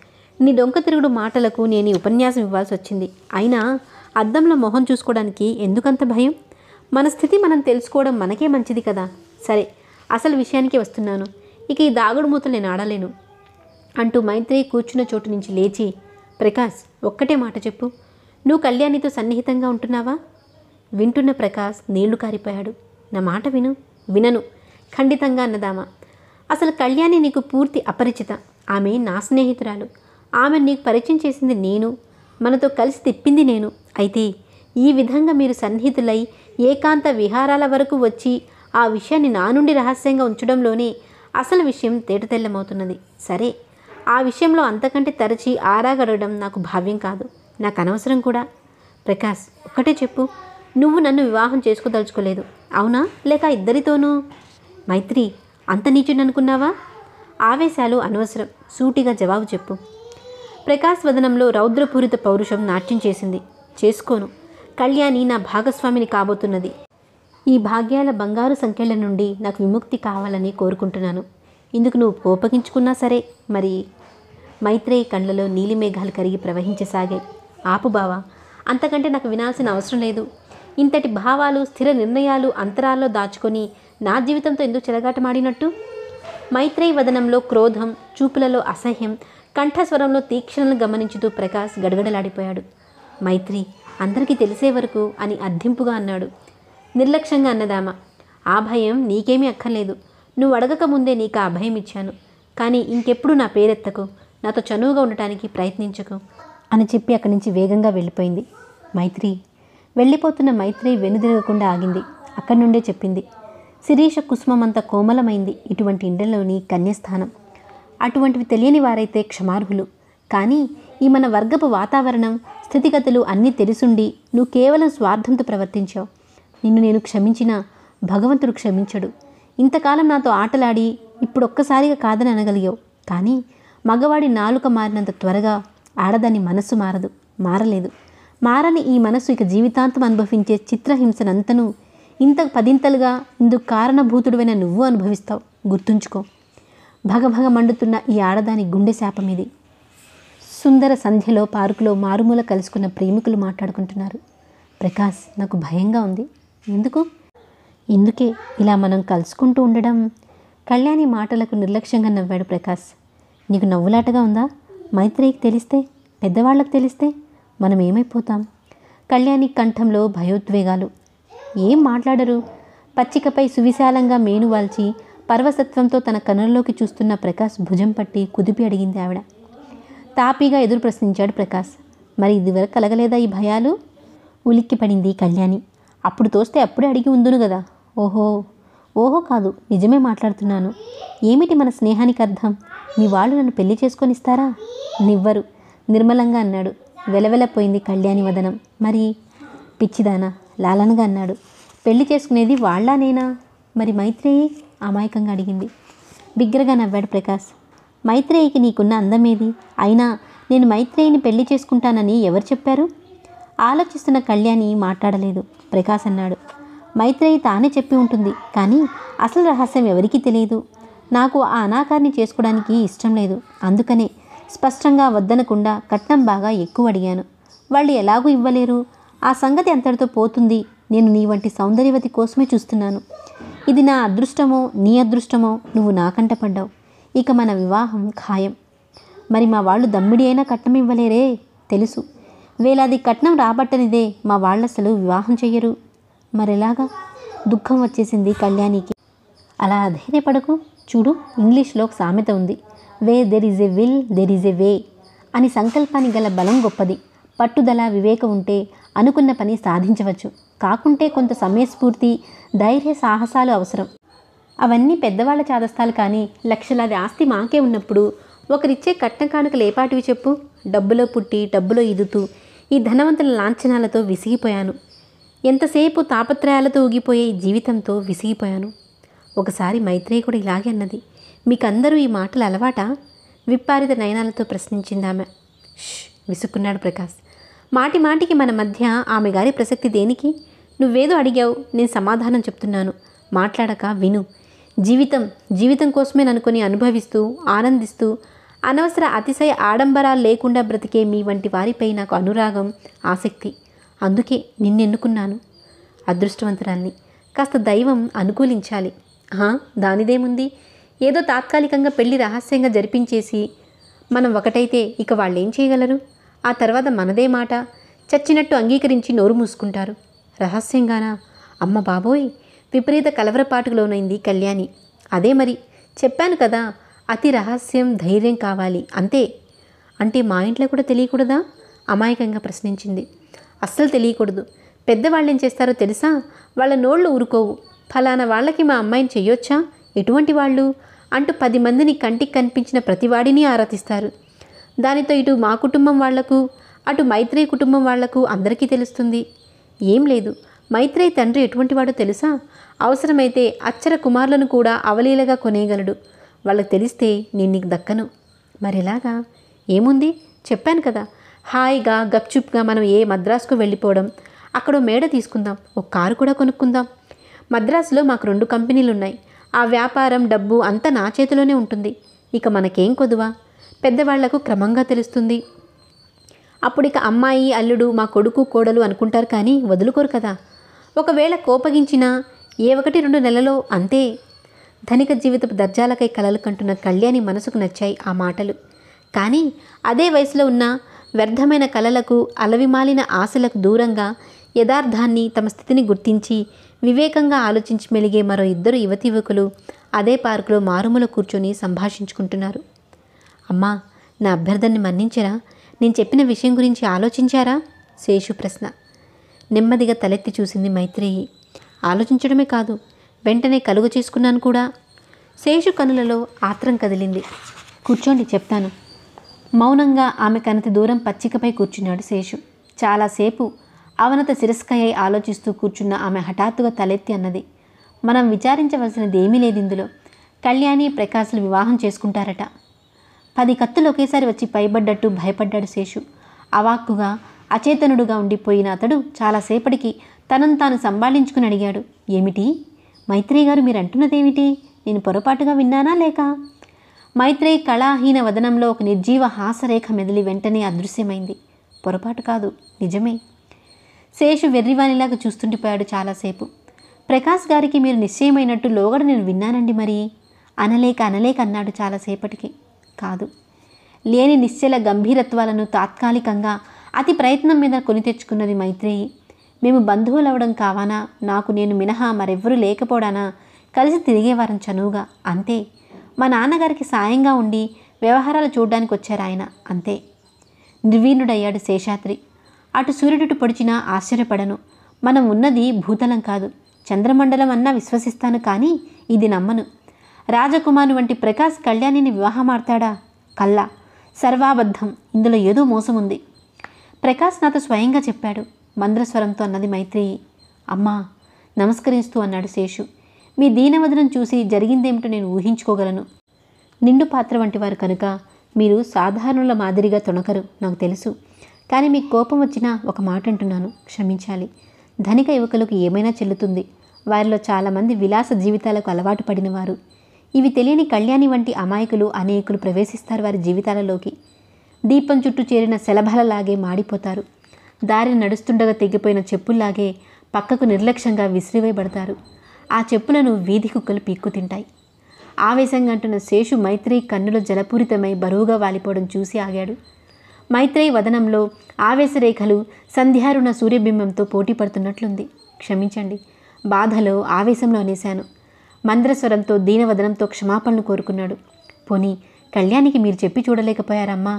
నీ డొంక తిరుగుడు మాటలకు నేను ఈ ఉపన్యాసం ఇవ్వాల్సి వచ్చింది అయినా అద్దంలో మొహం చూసుకోవడానికి ఎందుకంత భయం మన స్థితి మనం తెలుసుకోవడం మనకే మంచిది కదా సరే అసలు విషయానికి వస్తున్నాను ఇక ఈ దాగుడు మూతలు నేను ఆడలేను అంటూ మైత్రి కూర్చున్న చోటు నుంచి లేచి ప్రకాష్ ఒక్కటే మాట చెప్పు నువ్వు కళ్యాణితో సన్నిహితంగా ఉంటున్నావా వింటున్న ప్రకాష్ నీళ్లు కారిపోయాడు నా మాట విను వినను ఖండితంగా అన్నదామా అసలు కళ్యాణి నీకు పూర్తి అపరిచిత ఆమె నా స్నేహితురాలు ఆమె నీకు పరిచయం చేసింది నేను మనతో కలిసి తిప్పింది నేను అయితే ఈ విధంగా మీరు సన్నిహితులై ఏకాంత విహారాల వరకు వచ్చి ఆ విషయాన్ని నా నుండి రహస్యంగా ఉంచడంలోనే అసలు విషయం తేటతెల్లమవుతున్నది సరే ఆ విషయంలో అంతకంటే తరచి ఆరాగడగడం నాకు భావ్యం కాదు నాకు అనవసరం కూడా ప్రకాష్ ఒక్కటే చెప్పు నువ్వు నన్ను వివాహం చేసుకోదలుచుకోలేదు అవునా లేక ఇద్దరితోనూ మైత్రి అంత నీచుని అనుకున్నావా ఆవేశాలు అనవసరం సూటిగా జవాబు చెప్పు ప్రకాశ్ వదనంలో రౌద్రపూరిత పౌరుషం నాట్యం చేసింది చేసుకోను కళ్యాణి నా భాగస్వామిని కాబోతున్నది ఈ భాగ్యాల బంగారు సంఖ్యల నుండి నాకు విముక్తి కావాలని కోరుకుంటున్నాను ఇందుకు నువ్వు కోపగించుకున్నా సరే మరి మైత్రేయి కండ్లలో నీలిమేఘాలు కరిగి ప్రవహించసాగాయి ఆపు బావా అంతకంటే నాకు వినాల్సిన అవసరం లేదు ఇంతటి భావాలు స్థిర నిర్ణయాలు అంతరాల్లో దాచుకొని నా జీవితంతో ఎందుకు చెలగాటమాడినట్టు మైత్రేయి వదనంలో క్రోధం చూపులలో అసహ్యం కంఠస్వరంలో తీక్షణను గమనించుతూ ప్రకాష్ గడగడలాడిపోయాడు మైత్రి అందరికీ తెలిసే వరకు అని అర్థింపుగా అన్నాడు నిర్లక్ష్యంగా అన్నదామ ఆ భయం నీకేమీ అక్కర్లేదు నువ్వు అడగక ముందే నీకు ఆ భయం ఇచ్చాను కానీ ఇంకెప్పుడు నా పేరెత్తకు నాతో చనువుగా ఉండటానికి ప్రయత్నించకు అని చెప్పి అక్కడి నుంచి వేగంగా వెళ్ళిపోయింది మైత్రి వెళ్ళిపోతున్న మైత్రి వెనుదిరగకుండా ఆగింది అక్కడి నుండే చెప్పింది శిరీష కుసుమమంత కోమలమైంది ఇటువంటి ఇండలోని కన్యస్థానం అటువంటివి తెలియని వారైతే క్షమార్హులు కానీ ఈ మన వర్గపు వాతావరణం స్థితిగతులు అన్నీ తెలిసుండి నువ్వు కేవలం స్వార్థంతో ప్రవర్తించావు నిన్ను నేను క్షమించినా భగవంతుడు క్షమించడు ఇంతకాలం నాతో ఆటలాడి ఇప్పుడు ఒక్కసారిగా కాదని అనగలిగావు కానీ మగవాడి నాలుక మారినంత త్వరగా ఆడదాని మనస్సు మారదు మారలేదు మారని ఈ మనస్సు ఇక జీవితాంతం అనుభవించే చిత్రహింసనంతను ఇంత పదింతలుగా ఇందుకు కారణభూతుడువైన నువ్వు అనుభవిస్తావు గుర్తుంచుకో భగభగ మండుతున్న ఈ ఆడదాని గుండె శాపం ఇది సుందర సంధ్యలో పార్కులో మారుమూల కలుసుకున్న ప్రేమికులు మాట్లాడుకుంటున్నారు ప్రకాష్ నాకు భయంగా ఉంది ఎందుకు ఇందుకే ఇలా మనం కలుసుకుంటూ ఉండడం కళ్యాణి మాటలకు నిర్లక్ష్యంగా నవ్వాడు ప్రకాష్ నీకు నవ్వులాటగా ఉందా మైత్రేయికి తెలిస్తే పెద్దవాళ్ళకి తెలిస్తే మనం ఏమైపోతాం కళ్యాణి కంఠంలో భయోద్వేగాలు ఏం మాట్లాడరు పచ్చికపై సువిశాలంగా మేను వాల్చి పరవసత్వంతో తన కనుల్లోకి చూస్తున్న ప్రకాష్ భుజం పట్టి కుదిపి అడిగింది ఆవిడ తాపీగా ఎదురు ప్రశ్నించాడు ప్రకాష్ మరి ఇదివరకు కలగలేదా ఈ భయాలు ఉలిక్కి పడింది కళ్యాణి అప్పుడు తోస్తే అప్పుడే అడిగి ఉందును కదా ఓహో ఓహో కాదు నిజమే మాట్లాడుతున్నాను ఏమిటి మన స్నేహానికి అర్థం మీ వాళ్ళు నన్ను పెళ్లి చేసుకొని ఇస్తారా నివ్వరు నిర్మలంగా అన్నాడు వెలవెలపోయింది కళ్యాణి వదనం మరి పిచ్చిదానా లాలనగా అన్నాడు పెళ్లి చేసుకునేది వాళ్ళా నేనా మరి మైత్రేయి అమాయకంగా అడిగింది బిగ్గరగా నవ్వాడు ప్రకాష్ మైత్రేయికి నీకున్న అందమేది అయినా నేను మైత్రేయిని పెళ్లి చేసుకుంటానని ఎవరు చెప్పారు ఆలోచిస్తున్న కళ్యాణి మాట్లాడలేదు ప్రకాష్ అన్నాడు మైత్రేయి తానే చెప్పి ఉంటుంది కానీ అసలు రహస్యం ఎవరికీ తెలియదు నాకు ఆ అనాకారిని చేసుకోవడానికి ఇష్టం లేదు అందుకనే స్పష్టంగా వద్దనకుండా కట్నం బాగా ఎక్కువ అడిగాను వాళ్ళు ఎలాగూ ఇవ్వలేరు ఆ సంగతి అంతటితో పోతుంది నేను నీ వంటి సౌందర్యవతి కోసమే చూస్తున్నాను ఇది నా అదృష్టమో నీ అదృష్టమో నువ్వు నాకంట పడ్డావు ఇక మన వివాహం ఖాయం మరి మా వాళ్ళు దమ్మిడి అయినా కట్నం ఇవ్వలేరే తెలుసు వేలాది కట్నం రాబట్టనిదే మా వాళ్ళసలు వివాహం చెయ్యరు మరెలాగా దుఃఖం వచ్చేసింది కళ్యాణికి అలా ధైర్యపడకు చూడు ఇంగ్లీష్లో ఒక సామెత ఉంది way there is a will there is a way అని సంకల్పానికి గల బలం గొప్పది పట్టుదల వివేకం ఉంటే అనుకున్న పని సాధించవచ్చు కాకుంటే కొంత సమయస్ఫూర్తి ధైర్య సాహసాలు అవసరం అవన్నీ పెద్దవాళ్ళ చాదస్తాలు కానీ లక్షలాది ఆస్తి మాకే ఉన్నప్పుడు ఒకరిచ్చే కట్న కానుకలు ఏపాటివి చెప్పు డబ్బులో పుట్టి డబ్బులో ఇదుతూ ఈ ధనవంతుల లాంఛనాలతో విసిగిపోయాను ఎంతసేపు తాపత్రయాలతో ఊగిపోయే ఈ జీవితంతో విసిగిపోయాను ఒకసారి మైత్రేయి కూడా ఇలాగే అన్నది మీకందరూ ఈ మాటలు అలవాటా విప్పారిత నయనాలతో ప్రశ్నించింది ఆమె ష్ విసుక్కున్నాడు ప్రకాష్ మాటి మాటికి మన మధ్య ఆమె గారి ప్రసక్తి దేనికి నువ్వేదో అడిగావు నేను సమాధానం చెప్తున్నాను మాట్లాడక విను జీవితం జీవితం కోసమే అనుకొని అనుభవిస్తూ ఆనందిస్తూ అనవసర అతిశయ ఆడంబరాలు లేకుండా బ్రతికే మీ వంటి వారిపై నాకు అనురాగం ఆసక్తి అందుకే నిన్నెన్నుకున్నాను అదృష్టవంతురాల్ని కాస్త దైవం అనుకూలించాలి ఆహా, దానిదేముంది ఏదో తాత్కాలికంగా పెళ్లి రహస్యంగా జరిపించేసి మనం ఒకటైతే ఇక వాళ్ళు ఏం చేయగలరు ఆ తర్వాత మనదే మాట చచ్చినట్టు అంగీకరించి నోరు మూసుకుంటారు రహస్యంగానా అమ్మ బాబోయ్ విపరీత కలవరపాటుకు లోనైంది కళ్యాణి అదే మరి చెప్పాను కదా అతి రహస్యం ధైర్యం కావాలి అంతే అంటే మా ఇంట్లో కూడా తెలియకూడదా అమాయకంగా ప్రశ్నించింది అస్సలు తెలియకూడదు పెద్దవాళ్ళు ఏం చేస్తారో తెలుసా వాళ్ళ నోళ్ళు ఊరుకోవు ఫలానా వాళ్ళకి మా అమ్మాయిని చెయ్యొచ్చా ఎటువంటి వాళ్ళు అంటూ పది మందిని కంటికి కనిపించిన ప్రతివాడిని ఆరాధిస్తారు దానితో ఇటు మా కుటుంబం వాళ్లకు అటు మైత్రేయి కుటుంబం వాళ్లకు అందరికీ తెలుస్తుంది ఏం లేదు మైత్రేయి తండ్రి ఎటువంటి వాడో తెలుసా అవసరమైతే అచ్చర కుమారులను కూడా అవలీలగా కొనేయగలడు వాళ్ళకి తెలిస్తే నేను నీకు దక్కను మరెలాగా ఏముంది చెప్పాను కదా హాయిగా గప్చుప్గా మనం ఏ మద్రాసుకు వెళ్ళిపోవడం అక్కడ ఓ మేడ తీసుకుందాం ఒక కారు కూడా కొనుక్కుందాం మద్రాసులో మాకు రెండు కంపెనీలు ఉన్నాయి ఆ వ్యాపారం డబ్బు అంతా నా చేతిలోనే ఉంటుంది ఇక మనకేం కొదువా పెద్దవాళ్లకు క్రమంగా తెలుస్తుంది అప్పుడు ఇక అమ్మాయి అల్లుడు మా కొడుకు కోడలు అనుకుంటారు కానీ వదులుకోరు కదా ఒకవేళ కోపగించినా ఏ ఒకటి రెండు నెలలో అంతే ధనిక జీవితపు దర్జాలకై కలలు కంటున్న కళ్యాణి మనసుకు నచ్చాయి ఆ మాటలు కానీ అదే వయసులో ఉన్న వ్యర్థమైన కలలకు అలవిమాలిన ఆశలకు దూరంగా యథార్థాన్ని తమ స్థితిని గుర్తించి వివేకంగా ఆలోచించి మెలిగే మరో ఇద్దరు యువతి యువకులు అదే పార్కులో మారుమూల కూర్చొని సంభాషించుకుంటున్నారు అమ్మా నా అభ్యర్థనని మన్నించరా నేను చెప్పిన విషయం గురించి ఆలోచించారా శేషు ప్రశ్న నెమ్మదిగా తలెత్తి చూసింది మైత్రేయి ఆలోచించడమే కాదు వెంటనే కలుగు చేసుకున్నాను కూడా శేషు కనులలో ఆత్రం కదిలింది కూర్చోండి చెప్తాను మౌనంగా ఆమె కనతి దూరం పచ్చికపై కూర్చున్నాడు శేషు చాలాసేపు అవనత శిరస్కయ్యై ఆలోచిస్తూ కూర్చున్న ఆమె హఠాత్తుగా తలెత్తి అన్నది మనం విచారించవలసినది ఏమీ లేదు ఇందులో కళ్యాణి ప్రకాశులు వివాహం చేసుకుంటారట పది కత్తులు ఒకేసారి వచ్చి పైబడ్డట్టు భయపడ్డాడు శేషు అవాక్కుగా అచేతనుడుగా ఉండిపోయిన అతడు చాలాసేపటికి తనను తాను సంభాళించుకుని అడిగాడు ఏమిటి మైత్రేయి గారు మీరు అంటున్నదేమిటి నేను పొరపాటుగా విన్నానా లేక మైత్రేయి కళాహీన వదనంలో ఒక నిర్జీవ హాసరేఖ మెదిలి వెంటనే అదృశ్యమైంది పొరపాటు కాదు నిజమే శేషు వెర్రివానిలాగా చూస్తుండిపోయాడు చాలాసేపు ప్రకాష్ గారికి మీరు నిశ్చయమైనట్టు లోగడ నేను విన్నానండి మరి అనలేక అనలేక అన్నాడు చాలాసేపటికి కాదు లేని నిశ్చల గంభీరత్వాలను తాత్కాలికంగా అతి ప్రయత్నం మీద కొని తెచ్చుకున్నది మైత్రేయి మేము బంధువులవడం కావానా నాకు నేను మినహా మరెవ్వరూ లేకపోవడానా కలిసి తిరిగేవారం చనువుగా అంతే మా నాన్నగారికి సాయంగా ఉండి వ్యవహారాలు చూడడానికి వచ్చారు ఆయన అంతే నిర్వీణుడయ్యాడు శేషాద్రి అటు సూర్యుడు పొడిచినా ఆశ్చర్యపడను మనం ఉన్నది భూతలం కాదు చంద్రమండలం అన్నా విశ్వసిస్తాను కానీ ఇది నమ్మను రాజకుమారు వంటి ప్రకాష్ కళ్యాణిని వివాహమాడతాడా కల్లా సర్వాబద్ధం ఇందులో ఏదో మోసం ఉంది ప్రకాష్ నాతో స్వయంగా చెప్పాడు మంద్రస్వరంతో అన్నది మైత్రేయి అమ్మా నమస్కరిస్తూ అన్నాడు శేషు మీ దీనవదనం చూసి జరిగిందేమిటో నేను ఊహించుకోగలను నిండు పాత్ర వంటి వారు కనుక మీరు సాధారణుల మాదిరిగా తొణకరు నాకు తెలుసు కానీ మీకు కోపం వచ్చినా ఒక మాట అంటున్నాను క్షమించాలి ధనిక యువకులకు ఏమైనా చెల్లుతుంది వారిలో చాలామంది విలాస జీవితాలకు అలవాటు పడినవారు ఇవి తెలియని కళ్యాణి వంటి అమాయకులు అనేకులు ప్రవేశిస్తారు వారి జీవితాలలోకి దీపం చుట్టూ చేరిన శలభలలాగే మాడిపోతారు దారిని నడుస్తుండగా తెగిపోయిన చెప్పుల్లాగే పక్కకు నిర్లక్ష్యంగా విసిరివేయబడతారు ఆ చెప్పులను వీధి కుక్కలు పీక్కు తింటాయి ఆవేశంగా అంటున్న శేషు మైత్రేయి కన్నుల జలపూరితమై బరువుగా వాలిపోవడం చూసి ఆగాడు మైత్రేయి వదనంలో ఆవేశరేఖలు సంధ్యారుణ సూర్యబింబంతో పోటీ పడుతున్నట్లుంది క్షమించండి బాధలో ఆవేశంలో అనేశాను మంద్రస్వరంతో దీనవదనంతో క్షమాపణలు కోరుకున్నాడు పోనీ కళ్యాణికి మీరు చెప్పి చూడలేకపోయారమ్మా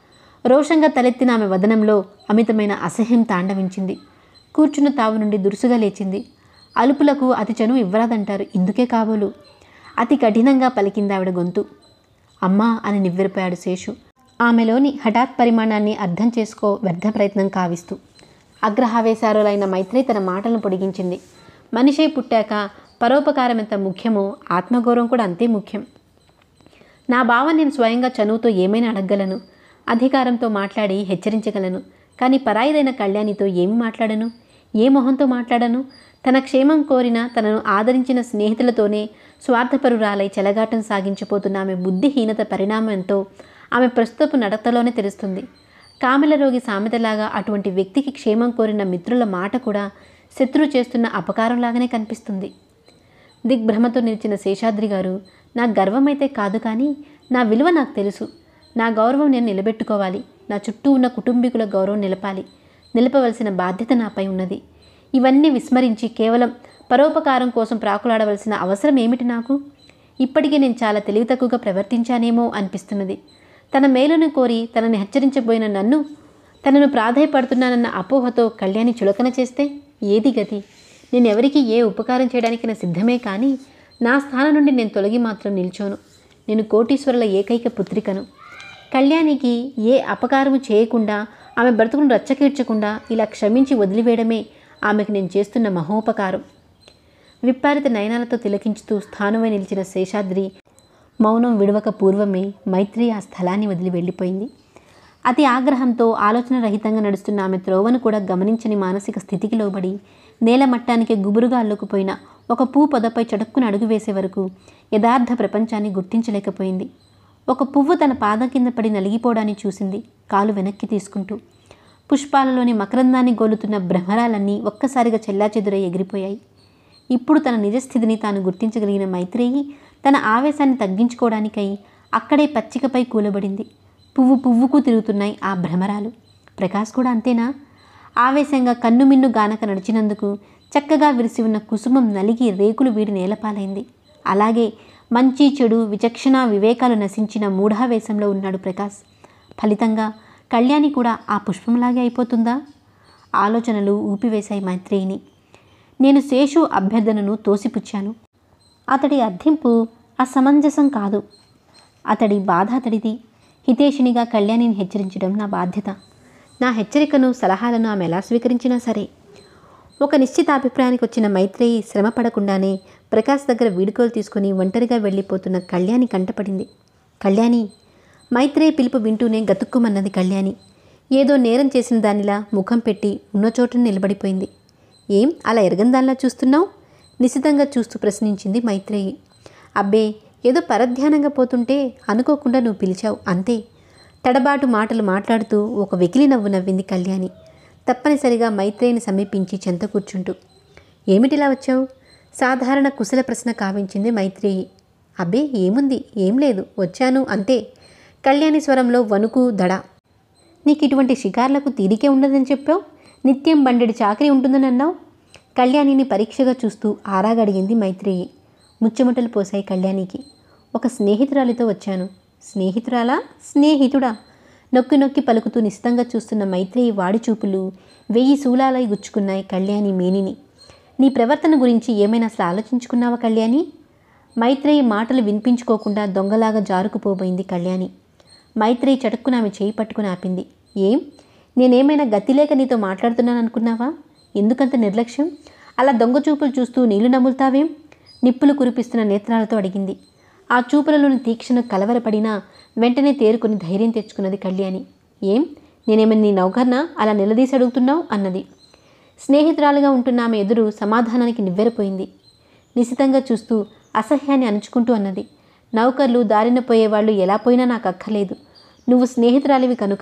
రోషంగా తలెత్తిన ఆమె వదనంలో అమితమైన అసహ్యం తాండవించింది కూర్చున్న తావు నుండి దురుసుగా లేచింది అలుపులకు అతి చనువు ఇవ్వరాదంటారు ఇందుకే కాబోలు అతి కఠినంగా పలికింది ఆవిడ గొంతు అమ్మా అని నివ్వెరపోయాడు శేషు ఆమెలోని హఠాత్ పరిమాణాన్ని అర్థం చేసుకో వ్యర్థ ప్రయత్నం కావిస్తూ అగ్రహావేశారులైన మైత్రి తన మాటలను పొడిగించింది మనిషే పుట్టాక పరోపకారం ఎంత ముఖ్యమో ఆత్మగౌరవం కూడా అంతే ముఖ్యం నా భావం నేను స్వయంగా చనువుతో ఏమైనా అడగగలను అధికారంతో మాట్లాడి హెచ్చరించగలను కానీ పరాయిదైన కళ్యాణితో ఏమి మాట్లాడను ఏ మొహంతో మాట్లాడను తన క్షేమం కోరిన తనను ఆదరించిన స్నేహితులతోనే స్వార్థపరురాలై చెలగాటం సాగించిపోతున్న ఆమె బుద్ధిహీనత పరిణామం ఎంతో ఆమె ప్రస్తుతపు నడతలోనే తెలుస్తుంది కామెల రోగి సామెతలాగా అటువంటి వ్యక్తికి క్షేమం కోరిన మిత్రుల మాట కూడా శత్రువు చేస్తున్న అపకారంలాగానే కనిపిస్తుంది దిగ్భ్రమతో నిలిచిన శేషాద్రి గారు నా గర్వమైతే కాదు కానీ నా విలువ నాకు తెలుసు నా గౌరవం నేను నిలబెట్టుకోవాలి నా చుట్టూ ఉన్న కుటుంబీకుల గౌరవం నిలపాలి నిలపవలసిన బాధ్యత నాపై ఉన్నది ఇవన్నీ విస్మరించి కేవలం పరోపకారం కోసం ప్రాకులాడవలసిన అవసరం ఏమిటి నాకు ఇప్పటికే నేను చాలా తెలివి తక్కువగా ప్రవర్తించానేమో అనిపిస్తున్నది తన మేలును కోరి తనని హెచ్చరించబోయిన నన్ను తనను ప్రాధాయపడుతున్నానన్న అపోహతో కళ్యాణి చులకన చేస్తే ఏది గతి నేను ఎవరికి ఏ ఉపకారం చేయడానికి నా సిద్ధమే కానీ నా స్థానం నుండి నేను తొలగి మాత్రం నిల్చోను నేను కోటీశ్వరుల ఏకైక పుత్రికను కళ్యాణికి ఏ అపకారము చేయకుండా ఆమె బ్రతుకును రచ్చకీడ్చకుండా ఇలా క్షమించి వదిలివేయడమే ఆమెకు నేను చేస్తున్న మహోపకారం విప్పారిత నయనాలతో తిలకించుతూ స్థానువై నిలిచిన శేషాద్రి మౌనం విడవక పూర్వమే మైత్రి ఆ స్థలాన్ని వదిలి వెళ్ళిపోయింది అతి ఆగ్రహంతో ఆలోచన రహితంగా నడుస్తున్న ఆమె త్రోవను కూడా గమనించని మానసిక స్థితికి లోబడి నేల మట్టానికి గుబురుగా అల్లుకుపోయిన ఒక పూ పొదపై చటుక్కున అడుగు వేసే వరకు యథార్థ ప్రపంచాన్ని గుర్తించలేకపోయింది ఒక పువ్వు తన పాదం కింద పడి నలిగిపోవడాన్ని చూసింది కాలు వెనక్కి తీసుకుంటూ పుష్పాలలోని మకరందాన్ని గోలుతున్న భ్రమరాలన్నీ ఒక్కసారిగా చెల్లాచెదురై ఎగిరిపోయాయి ఇప్పుడు తన నిజస్థితిని తాను గుర్తించగలిగిన మైత్రేయి తన ఆవేశాన్ని తగ్గించుకోవడానికై అక్కడే పచ్చికపై కూలబడింది పువ్వు పువ్వుకు తిరుగుతున్నాయి ఆ భ్రమరాలు ప్రకాష్ కూడా అంతేనా ఆవేశంగా కన్నుమిన్ను గానక నడిచినందుకు చక్కగా విరిసి ఉన్న కుసుమం నలిగి రేకులు వీడి నేలపాలైంది అలాగే మంచి చెడు విచక్షణ వివేకాలు నశించిన మూఢావేశంలో ఉన్నాడు ప్రకాష్ ఫలితంగా కళ్యాణి కూడా ఆ పుష్పంలాగే అయిపోతుందా ఆలోచనలు ఊపివేశాయి మైత్రేయిని నేను శేషు అభ్యర్థనను తోసిపుచ్చాను అతడి అర్థింపు అసమంజసం కాదు అతడి బాధ అతడిది హితేషినిగా కళ్యాణిని హెచ్చరించడం నా బాధ్యత నా హెచ్చరికను సలహాలను ఆమె ఎలా స్వీకరించినా సరే ఒక నిశ్చిత అభిప్రాయానికి వచ్చిన మైత్రేయి శ్రమ పడకుండానే ప్రకాష్ దగ్గర వీడుకోలు తీసుకుని ఒంటరిగా వెళ్ళిపోతున్న కళ్యాణి కంటపడింది కళ్యాణి మైత్రేయి పిలుపు వింటూనే గతుక్కుమన్నది కళ్యాణి ఏదో నేరం చేసిన దానిలా ముఖం పెట్టి ఉన్న చోటన నిలబడిపోయింది ఏం అలా ఎరగందాల్లా చూస్తున్నావు నిశితంగా చూస్తూ ప్రశ్నించింది మైత్రేయి అబ్బే ఏదో పరధ్యానంగా పోతుంటే అనుకోకుండా నువ్వు పిలిచావు అంతే తడబాటు మాటలు మాట్లాడుతూ ఒక వెకిలి నవ్వు నవ్వింది కళ్యాణి తప్పనిసరిగా మైత్రేయిని సమీపించి చెంత కూర్చుంటూ ఏమిటిలా వచ్చావు సాధారణ కుశల ప్రశ్న కావించింది మైత్రేయి అబ్బే ఏముంది ఏం లేదు వచ్చాను అంతే కళ్యాణి స్వరంలో వణుకు దడ నీకు ఇటువంటి షికార్లకు తీరికే ఉండదని చెప్పావు నిత్యం బండెడి చాకరీ ఉంటుందని అన్నావు కళ్యాణిని పరీక్షగా చూస్తూ ఆరాగడిగింది మైత్రేయి ముచ్చెముట్టలు పోసాయి కళ్యాణికి ఒక స్నేహితురాలితో వచ్చాను స్నేహితురాలా స్నేహితుడా నొక్కి నొక్కి పలుకుతూ నిశితంగా చూస్తున్న మైత్రేయి వాడి చూపులు వెయ్యి శూలాలై గుచ్చుకున్నాయి కళ్యాణి మేనిని నీ ప్రవర్తన గురించి ఏమైనా అసలు ఆలోచించుకున్నావా కళ్యాణి మైత్రేయి మాటలు వినిపించుకోకుండా దొంగలాగా జారుకుపోబోయింది కళ్యాణి మైత్రేయి చటుక్కున ఆమె చేయి పట్టుకుని ఆపింది ఏం నేనేమైనా గతిలేక నీతో మాట్లాడుతున్నాను అనుకున్నావా ఎందుకంత నిర్లక్ష్యం అలా దొంగ చూపులు చూస్తూ నీళ్లు నములుతావేం నిప్పులు కురిపిస్తున్న నేత్రాలతో అడిగింది ఆ చూపులలోని తీక్షణ కలవరపడినా వెంటనే తేరుకుని ధైర్యం తెచ్చుకున్నది కళ్యాణి ఏం నేనేమైనా నీ నౌకర్నా అలా నిలదీసి అడుగుతున్నావు అన్నది స్నేహితురాలుగా ఉంటున్న ఆమె ఎదురు సమాధానానికి నివ్వెరపోయింది నిశితంగా చూస్తూ అసహ్యాన్ని అణుచుకుంటూ అన్నది నౌకర్లు దారిన పోయేవాళ్ళు ఎలా పోయినా నాకు అక్కర్లేదు నువ్వు స్నేహితురాలివి కనుక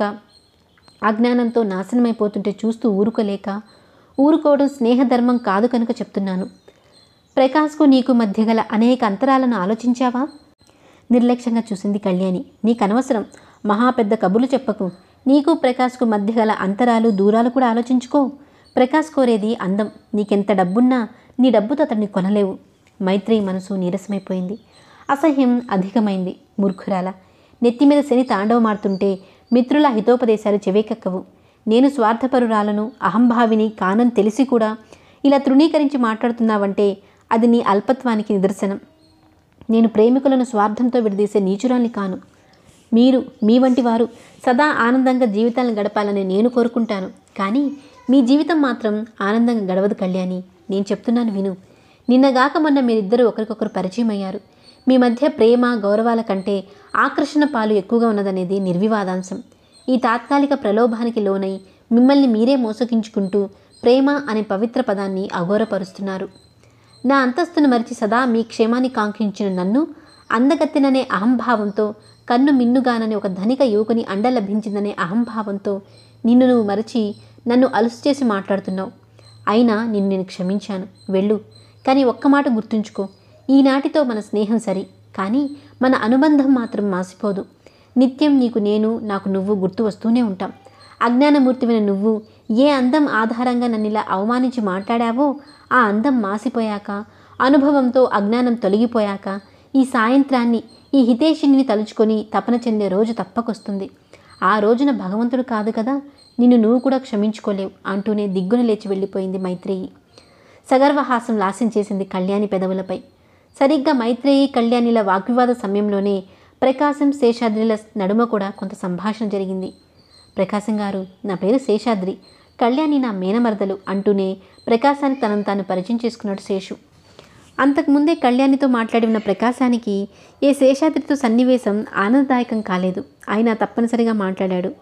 అజ్ఞానంతో నాశనమైపోతుంటే చూస్తూ ఊరుకోలేక ఊరుకోవడం స్నేహధర్మం కాదు కనుక చెప్తున్నాను ప్రకాష్కు నీకు మధ్య గల అనేక అంతరాలను ఆలోచించావా నిర్లక్ష్యంగా చూసింది కళ్యాణి నీకు అనవసరం మహా పెద్ద కబుర్లు చెప్పకు నీకు ప్రకాష్కు మధ్య గల అంతరాలు దూరాలు కూడా ఆలోచించుకో ప్రకాష్ కోరేది అందం నీకెంత డబ్బున్నా నీ డబ్బుతో అతన్ని కొనలేవు మైత్రి మనసు నీరసమైపోయింది అసహ్యం అధికమైంది మూర్ఖురాల నెత్తి మీద శని తాండవమాడుతుంటే మిత్రుల హితోపదేశాలు చెవేకెక్కవు నేను స్వార్థపరురాలను అహంభావిని కానని తెలిసి కూడా ఇలా తృణీకరించి మాట్లాడుతున్నావంటే అది నీ అల్పత్వానికి నిదర్శనం నేను ప్రేమికులను స్వార్థంతో విడదీసే నీచురాల్ని కాను మీరు మీ వంటి వారు సదా ఆనందంగా జీవితాలను గడపాలని నేను కోరుకుంటాను కానీ మీ జీవితం మాత్రం ఆనందంగా గడవదు కళ్యాణి నేను చెప్తున్నాను విను నిన్నగాక మొన్న మీరిద్దరూ ఒకరికొకరు పరిచయం అయ్యారు మీ మధ్య ప్రేమ గౌరవాల కంటే ఆకర్షణ పాలు ఎక్కువగా ఉన్నదనేది నిర్వివాదాంశం ఈ తాత్కాలిక ప్రలోభానికి లోనై మిమ్మల్ని మీరే మోసగించుకుంటూ ప్రేమ అనే పవిత్ర పదాన్ని అఘోరపరుస్తున్నారు నా అంతస్తును మరిచి సదా మీ క్షేమాన్ని కాంక్షించిన నన్ను అందగత్తెననే అహంభావంతో కన్ను మిన్నుగానని ఒక ధనిక యువకుని అండ లభించిందనే అహంభావంతో నిన్ను నువ్వు మరచి నన్ను అలుసు చేసి మాట్లాడుతున్నావు అయినా నిన్ను నేను క్షమించాను వెళ్ళు కానీ ఒక్క మాట గుర్తుంచుకో ఈనాటితో మన స్నేహం సరి కానీ మన అనుబంధం మాత్రం మాసిపోదు నిత్యం నీకు నేను నాకు నువ్వు గుర్తు వస్తూనే ఉంటాం అజ్ఞానమూర్తివైన నువ్వు ఏ అందం ఆధారంగా నన్ను ఇలా అవమానించి మాట్లాడావో ఆ అందం మాసిపోయాక అనుభవంతో అజ్ఞానం తొలగిపోయాక ఈ సాయంత్రాన్ని ఈ హితేషిని తలుచుకొని తపన చెందే రోజు తప్పకొస్తుంది ఆ రోజున భగవంతుడు కాదు కదా నిన్ను నువ్వు కూడా క్షమించుకోలేవు అంటూనే దిగ్గున లేచి వెళ్ళిపోయింది మైత్రేయి సగర్వహాసం లాసించేసింది కళ్యాణి పెదవులపై సరిగ్గా మైత్రేయి కళ్యాణిల వాగ్వివాద సమయంలోనే ప్రకాశం శేషాద్రిల నడుమ కూడా కొంత సంభాషణ జరిగింది ప్రకాశం గారు నా పేరు శేషాద్రి కళ్యాణి నా మేనమరదలు అంటూనే ప్రకాశానికి తనను తాను పరిచయం చేసుకున్నాడు శేషు అంతకుముందే కళ్యాణితో మాట్లాడి ఉన్న ప్రకాశానికి ఏ శేషాద్రితో సన్నివేశం ఆనందదాయకం కాలేదు ఆయన తప్పనిసరిగా మాట్లాడాడు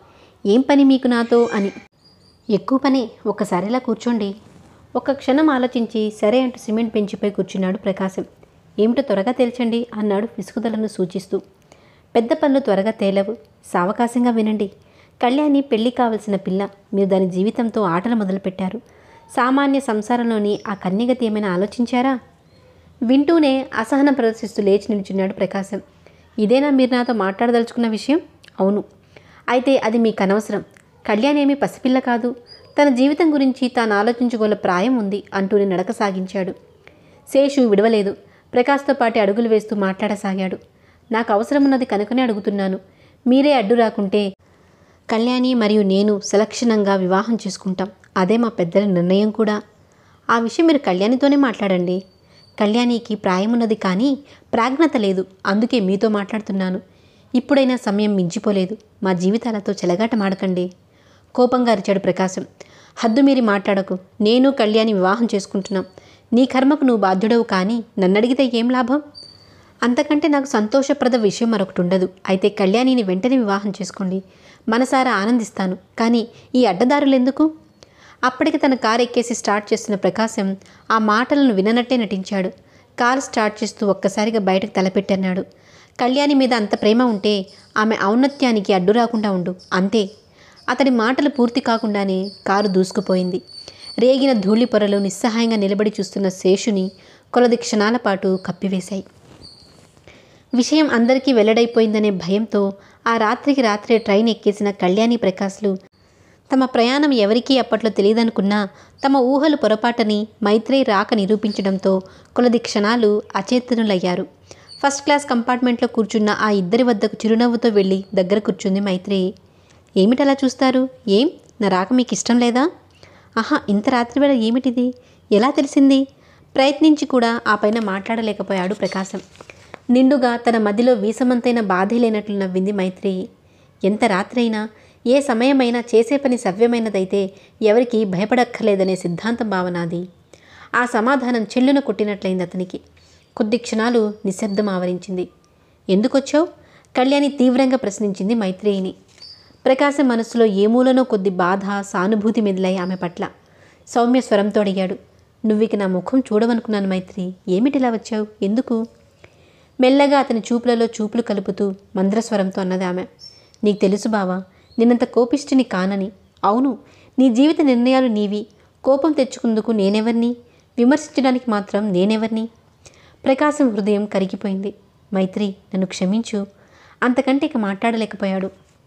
ఏం పని మీకు నాతో అని ఎక్కువ పని ఒక్కసారిలా కూర్చోండి ఒక్క క్షణం ఆలోచించి సరే అంటూ సిమెంట్ బెంచిపై కూర్చున్నాడు ప్రకాశం ఏమిటో త్వరగా తేల్చండి అన్నాడు విసుగుదలను సూచిస్తూ పెద్ద పనులు త్వరగా తేలవు సావకాశంగా వినండి కళ్యాణి పెళ్లి కావలసిన పిల్ల మీరు దాని జీవితంతో ఆటలు మొదలుపెట్టారు సామాన్య సంసారంలోని ఆ కన్యగతి ఏమైనా ఆలోచించారా వింటూనే అసహనం ప్రదర్శిస్తూ లేచి నిల్చున్నాడు ప్రకాశం ఇదేనా మీరు నాతో మాట్లాడదలుచుకున్న విషయం అవును అయితే అది మీకు అనవసరం కళ్యాణ్ ఏమీ పసిపిల్ల కాదు తన జీవితం గురించి తాను ఆలోచించుకోగల ప్రాయం ఉంది అంటూనే నడక సాగించాడు శేషు విడవలేదు ప్రకాష్తో పాటు అడుగులు వేస్తూ మాట్లాడసాగాడు నాకు అవసరమున్నది కనుకనే అడుగుతున్నాను మీరే అడ్డు రాకుంటే కళ్యాణి మరియు నేను సులక్షణంగా వివాహం చేసుకుంటాం అదే మా పెద్దల నిర్ణయం కూడా ఆ విషయం మీరు కళ్యాణితోనే మాట్లాడండి కళ్యాణికి ప్రాయమున్నది కానీ ప్రాజ్ఞత లేదు అందుకే మీతో మాట్లాడుతున్నాను ఇప్పుడైనా సమయం మించిపోలేదు మా జీవితాలతో చెలగాట మాడకండి కోపంగా అరిచాడు ప్రకాశం హద్దు మీరి మాట్లాడకు నేను కళ్యాణి వివాహం చేసుకుంటున్నాం నీ కర్మకు నువ్వు బాధ్యుడవు కానీ నన్నడిగితే ఏం లాభం అంతకంటే నాకు సంతోషప్రద విషయం మరొకటి ఉండదు అయితే కళ్యాణిని వెంటనే వివాహం చేసుకోండి మనసారా ఆనందిస్తాను కానీ ఈ అడ్డదారులు ఎందుకు అప్పటికి తన కారు ఎక్కేసి స్టార్ట్ చేస్తున్న ప్రకాశం ఆ మాటలను విననట్టే నటించాడు కారు స్టార్ట్ చేస్తూ ఒక్కసారిగా బయటకు తలపెట్టన్నాడు కళ్యాణి మీద అంత ప్రేమ ఉంటే ఆమె ఔన్నత్యానికి అడ్డు రాకుండా ఉండు అంతే అతడి మాటలు పూర్తి కాకుండానే కారు దూసుకుపోయింది రేగిన ధూళి పొరలు నిస్సహాయంగా నిలబడి చూస్తున్న శేషుని కొలది క్షణాల పాటు కప్పివేశాయి విషయం అందరికీ వెల్లడైపోయిందనే భయంతో ఆ రాత్రికి రాత్రే ట్రైన్ ఎక్కేసిన కళ్యాణి ప్రకాశ్లు తమ ప్రయాణం ఎవరికీ అప్పట్లో తెలియదనుకున్నా తమ ఊహలు పొరపాటని మైత్రేయి రాక నిరూపించడంతో కొలది క్షణాలు అచేతనులయ్యారు ఫస్ట్ క్లాస్ కంపార్ట్మెంట్లో కూర్చున్న ఆ ఇద్దరి వద్దకు చిరునవ్వుతో వెళ్ళి దగ్గర కూర్చుంది మైత్రేయి ఏమిటలా చూస్తారు ఏం నా రాక మీకు ఇష్టం లేదా ఆహా ఇంత రాత్రి వేళ ఏమిటిది ఎలా తెలిసింది ప్రయత్నించి కూడా ఆ పైన మాట్లాడలేకపోయాడు ప్రకాశం నిండుగా తన మదిలో వీసమంతైన బాధే లేనట్లు నవ్వింది మైత్రేయి ఎంత రాత్రైనా ఏ సమయమైనా చేసే పని సవ్యమైనదైతే ఎవరికి భయపడక్కర్లేదనే సిద్ధాంతం భావనాది ఆ సమాధానం చెల్లున కొట్టినట్లయింది అతనికి కొద్ది క్షణాలు నిశ్శబ్దం ఆవరించింది ఎందుకొచ్చావు కళ్యాణి తీవ్రంగా ప్రశ్నించింది మైత్రేయిని ప్రకాశం మనసులో ఏ మూలనో కొద్ది బాధ సానుభూతి మెదిలాయి ఆమె పట్ల సౌమ్య స్వరంతో అడిగాడు నువ్విక నా ముఖం చూడవనుకున్నాను మైత్రి ఏమిటిలా వచ్చావు ఎందుకు మెల్లగా అతని చూపులలో చూపులు కలుపుతూ మంద్రస్వరంతో అన్నది ఆమె నీకు తెలుసు బావా నిన్నంత కోపిష్టిని కానని అవును నీ జీవిత నిర్ణయాలు నీవి కోపం తెచ్చుకుందుకు నేనెవర్ని విమర్శించడానికి మాత్రం నేనెవర్ని ప్రకాశం హృదయం కరిగిపోయింది మైత్రి నన్ను క్షమించు అంతకంటే ఇక మాట్లాడలేకపోయాడు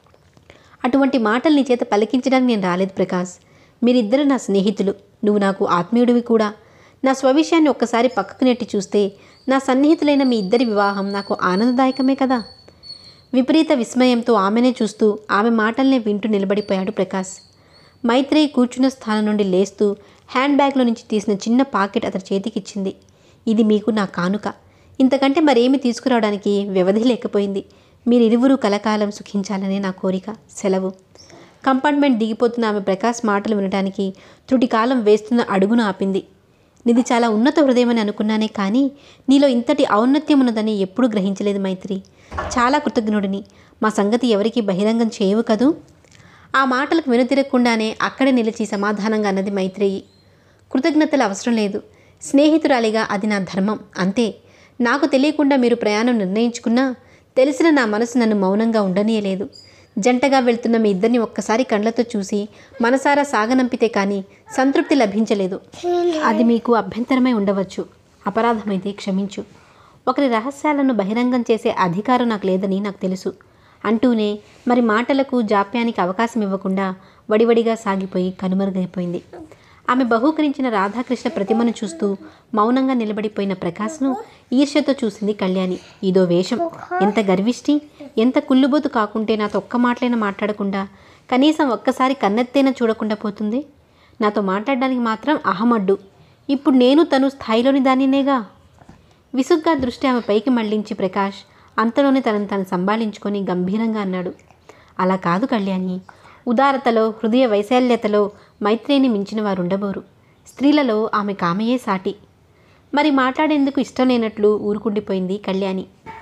అటువంటి మాటలు నీ చేత పలికించడానికి నేను రాలేదు ప్రకాష్ మీరిద్దరు నా స్నేహితులు నువ్వు నాకు ఆత్మీయుడివి కూడా నా స్వవిషయాన్ని ఒక్కసారి పక్కకు నెట్టి చూస్తే నా సన్నిహితులైన మీ ఇద్దరి వివాహం నాకు ఆనందదాయకమే కదా విపరీత విస్మయంతో ఆమెనే చూస్తూ ఆమె మాటల్నే వింటూ నిలబడిపోయాడు ప్రకాష్ మైత్రేయి కూర్చున్న స్థానం నుండి లేస్తూ హ్యాండ్ బ్యాగ్లో నుంచి తీసిన చిన్న పాకెట్ అతని చేతికిచ్చింది ఇది మీకు నా కానుక ఇంతకంటే మరేమి తీసుకురావడానికి వ్యవధి లేకపోయింది మీరిరువురు కలకాలం సుఖించాలనే నా కోరిక సెలవు కంపార్ట్మెంట్ దిగిపోతున్న ఆమె ప్రకాష్ మాటలు వినడానికి త్రుటి కాలం వేస్తున్న అడుగును ఆపింది నీది చాలా ఉన్నత హృదయమని అనుకున్నానే కానీ నీలో ఇంతటి ఔన్నత్యం ఉన్నదని ఎప్పుడూ గ్రహించలేదు మైత్రి చాలా కృతజ్ఞుడిని మా సంగతి ఎవరికీ బహిరంగం చేయవు కదూ ఆ మాటలకు వెనుతిరగకుండానే అక్కడే నిలిచి సమాధానంగా అన్నది మైత్రేయి కృతజ్ఞతలు అవసరం లేదు స్నేహితురాలిగా అది నా ధర్మం అంతే నాకు తెలియకుండా మీరు ప్రయాణం నిర్ణయించుకున్నా తెలిసిన నా మనసు నన్ను మౌనంగా ఉండనీయలేదు జంటగా వెళ్తున్న మీ ఇద్దరిని ఒక్కసారి కండ్లతో చూసి మనసారా సాగనంపితే కానీ సంతృప్తి లభించలేదు అది మీకు అభ్యంతరమై ఉండవచ్చు అపరాధమైతే క్షమించు ఒకరి రహస్యాలను బహిరంగం చేసే అధికారం నాకు లేదని నాకు తెలుసు అంటూనే మరి మాటలకు జాప్యానికి అవకాశం ఇవ్వకుండా వడివడిగా సాగిపోయి కనుమరుగైపోయింది ఆమె బహూకరించిన రాధాకృష్ణ ప్రతిమను చూస్తూ మౌనంగా నిలబడిపోయిన ప్రకాశ్ను ఈర్ష్యతో చూసింది కళ్యాణి ఇదో వేషం ఎంత గర్విష్టి ఎంత కుళ్ళుబోతు కాకుంటే నాతో ఒక్క మాటలైనా మాట్లాడకుండా కనీసం ఒక్కసారి కన్నెత్తైనా చూడకుండా పోతుంది నాతో మాట్లాడడానికి మాత్రం అహమడ్డు ఇప్పుడు నేను తను స్థాయిలోని దానినేగా విసుగ్గా దృష్టి ఆమె పైకి మళ్లించి ప్రకాష్ అంతలోనే తనను తాను సంభాళించుకొని గంభీరంగా అన్నాడు అలా కాదు కళ్యాణి ఉదారతలో హృదయ వైశాల్యతలో మైత్రేయిని మించిన వారు ఉండబోరు స్త్రీలలో ఆమె కామయే సాటి మరి మాట్లాడేందుకు ఇష్టం లేనట్లు ఊరుకుండిపోయింది కళ్యాణి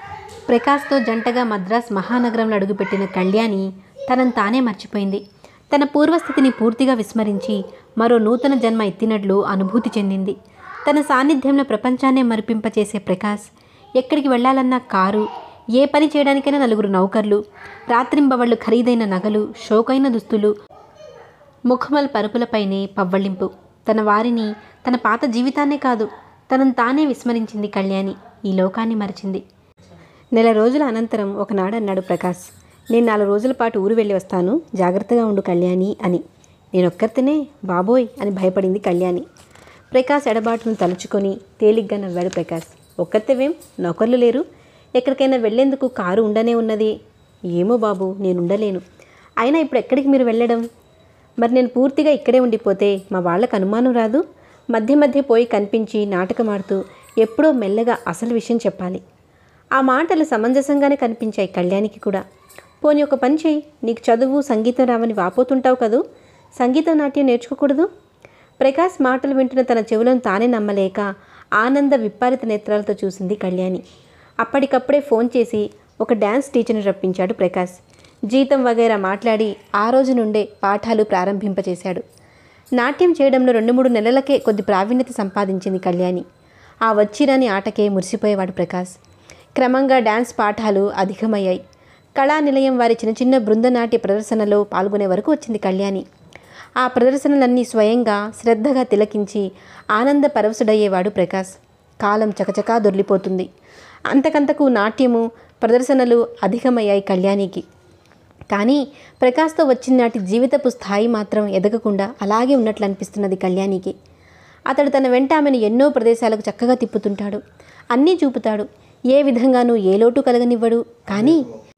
ప్రకాష్తో జంటగా మద్రాస్ మహానగరంలో అడుగుపెట్టిన కళ్యాణి తనను తానే మర్చిపోయింది తన పూర్వస్థితిని పూర్తిగా విస్మరించి మరో నూతన జన్మ ఎత్తినట్లు అనుభూతి చెందింది తన సాన్నిధ్యంలో ప్రపంచాన్నే మరిపింపచేసే ప్రకాష్ ఎక్కడికి వెళ్ళాలన్నా కారు ఏ పని చేయడానికైనా నలుగురు నౌకర్లు రాత్రింబవళ్ళు ఖరీదైన నగలు షోకైన దుస్తులు ముఖమల్ పరుపులపైనే పవ్వళింపు తన వారిని తన పాత జీవితాన్నే కాదు తనను తానే విస్మరించింది కళ్యాణి ఈ లోకాన్ని మరిచింది నెల రోజుల అనంతరం ఒకనాడు అన్నాడు ప్రకాష్ నేను నాలుగు రోజుల పాటు ఊరు వెళ్ళి వస్తాను జాగ్రత్తగా ఉండు కళ్యాణి అని నేనొక్కరితేనే బాబోయ్ అని భయపడింది కళ్యాణి ప్రకాష్ ఎడబాటును తలుచుకొని తేలిగ్గా నవ్వాడు ప్రకాష్ ఒక్కరితేవేం నౌకర్లు లేరు ఎక్కడికైనా వెళ్ళేందుకు కారు ఉండనే ఉన్నది ఏమో బాబు నేను ఉండలేను అయినా ఇప్పుడు ఎక్కడికి మీరు వెళ్ళడం మరి నేను పూర్తిగా ఇక్కడే ఉండిపోతే మా వాళ్ళకు అనుమానం రాదు మధ్య మధ్య పోయి కనిపించి నాటకమాడుతూ ఎప్పుడో మెల్లగా అసలు విషయం చెప్పాలి ఆ మాటలు సమంజసంగానే కనిపించాయి కళ్యాణికి కూడా పోనీ ఒక పని చేయి నీకు చదువు సంగీతం రావని వాపోతుంటావు కదూ సంగీత నాట్యం నేర్చుకోకూడదు ప్రకాష్ మాటలు వింటున్న తన చెవులను తానే నమ్మలేక ఆనంద విప్పారిత నేత్రాలతో చూసింది కళ్యాణి అప్పటికప్పుడే ఫోన్ చేసి ఒక డ్యాన్స్ టీచర్ని రప్పించాడు ప్రకాష్ జీతం వగైరా మాట్లాడి ఆ రోజు నుండే పాఠాలు ప్రారంభింపచేశాడు నాట్యం చేయడంలో రెండు మూడు నెలలకే కొద్ది ప్రావీణ్యత సంపాదించింది కళ్యాణి ఆ వచ్చిరాని ఆటకే మురిసిపోయేవాడు ప్రకాష్ క్రమంగా డ్యాన్స్ పాఠాలు అధికమయ్యాయి కళా నిలయం వారి చిన్న చిన్న బృందనాట్య ప్రదర్శనలో పాల్గొనే వరకు వచ్చింది కళ్యాణి ఆ ప్రదర్శనలన్నీ స్వయంగా శ్రద్ధగా తిలకించి ఆనంద పరవశుడయ్యేవాడు ప్రకాష్ కాలం చకచకా దొర్లిపోతుంది అంతకంతకు నాట్యము ప్రదర్శనలు అధికమయ్యాయి కళ్యాణికి కానీ ప్రకాష్తో వచ్చిన నాటి జీవితపు స్థాయి మాత్రం ఎదగకుండా అలాగే ఉన్నట్లు అనిపిస్తున్నది కళ్యాణికి అతడు తన వెంట ఆమెను ఎన్నో ప్రదేశాలకు చక్కగా తిప్పుతుంటాడు అన్నీ చూపుతాడు ఏ విధంగానూ ఏ లోటు కలగనివ్వడు కానీ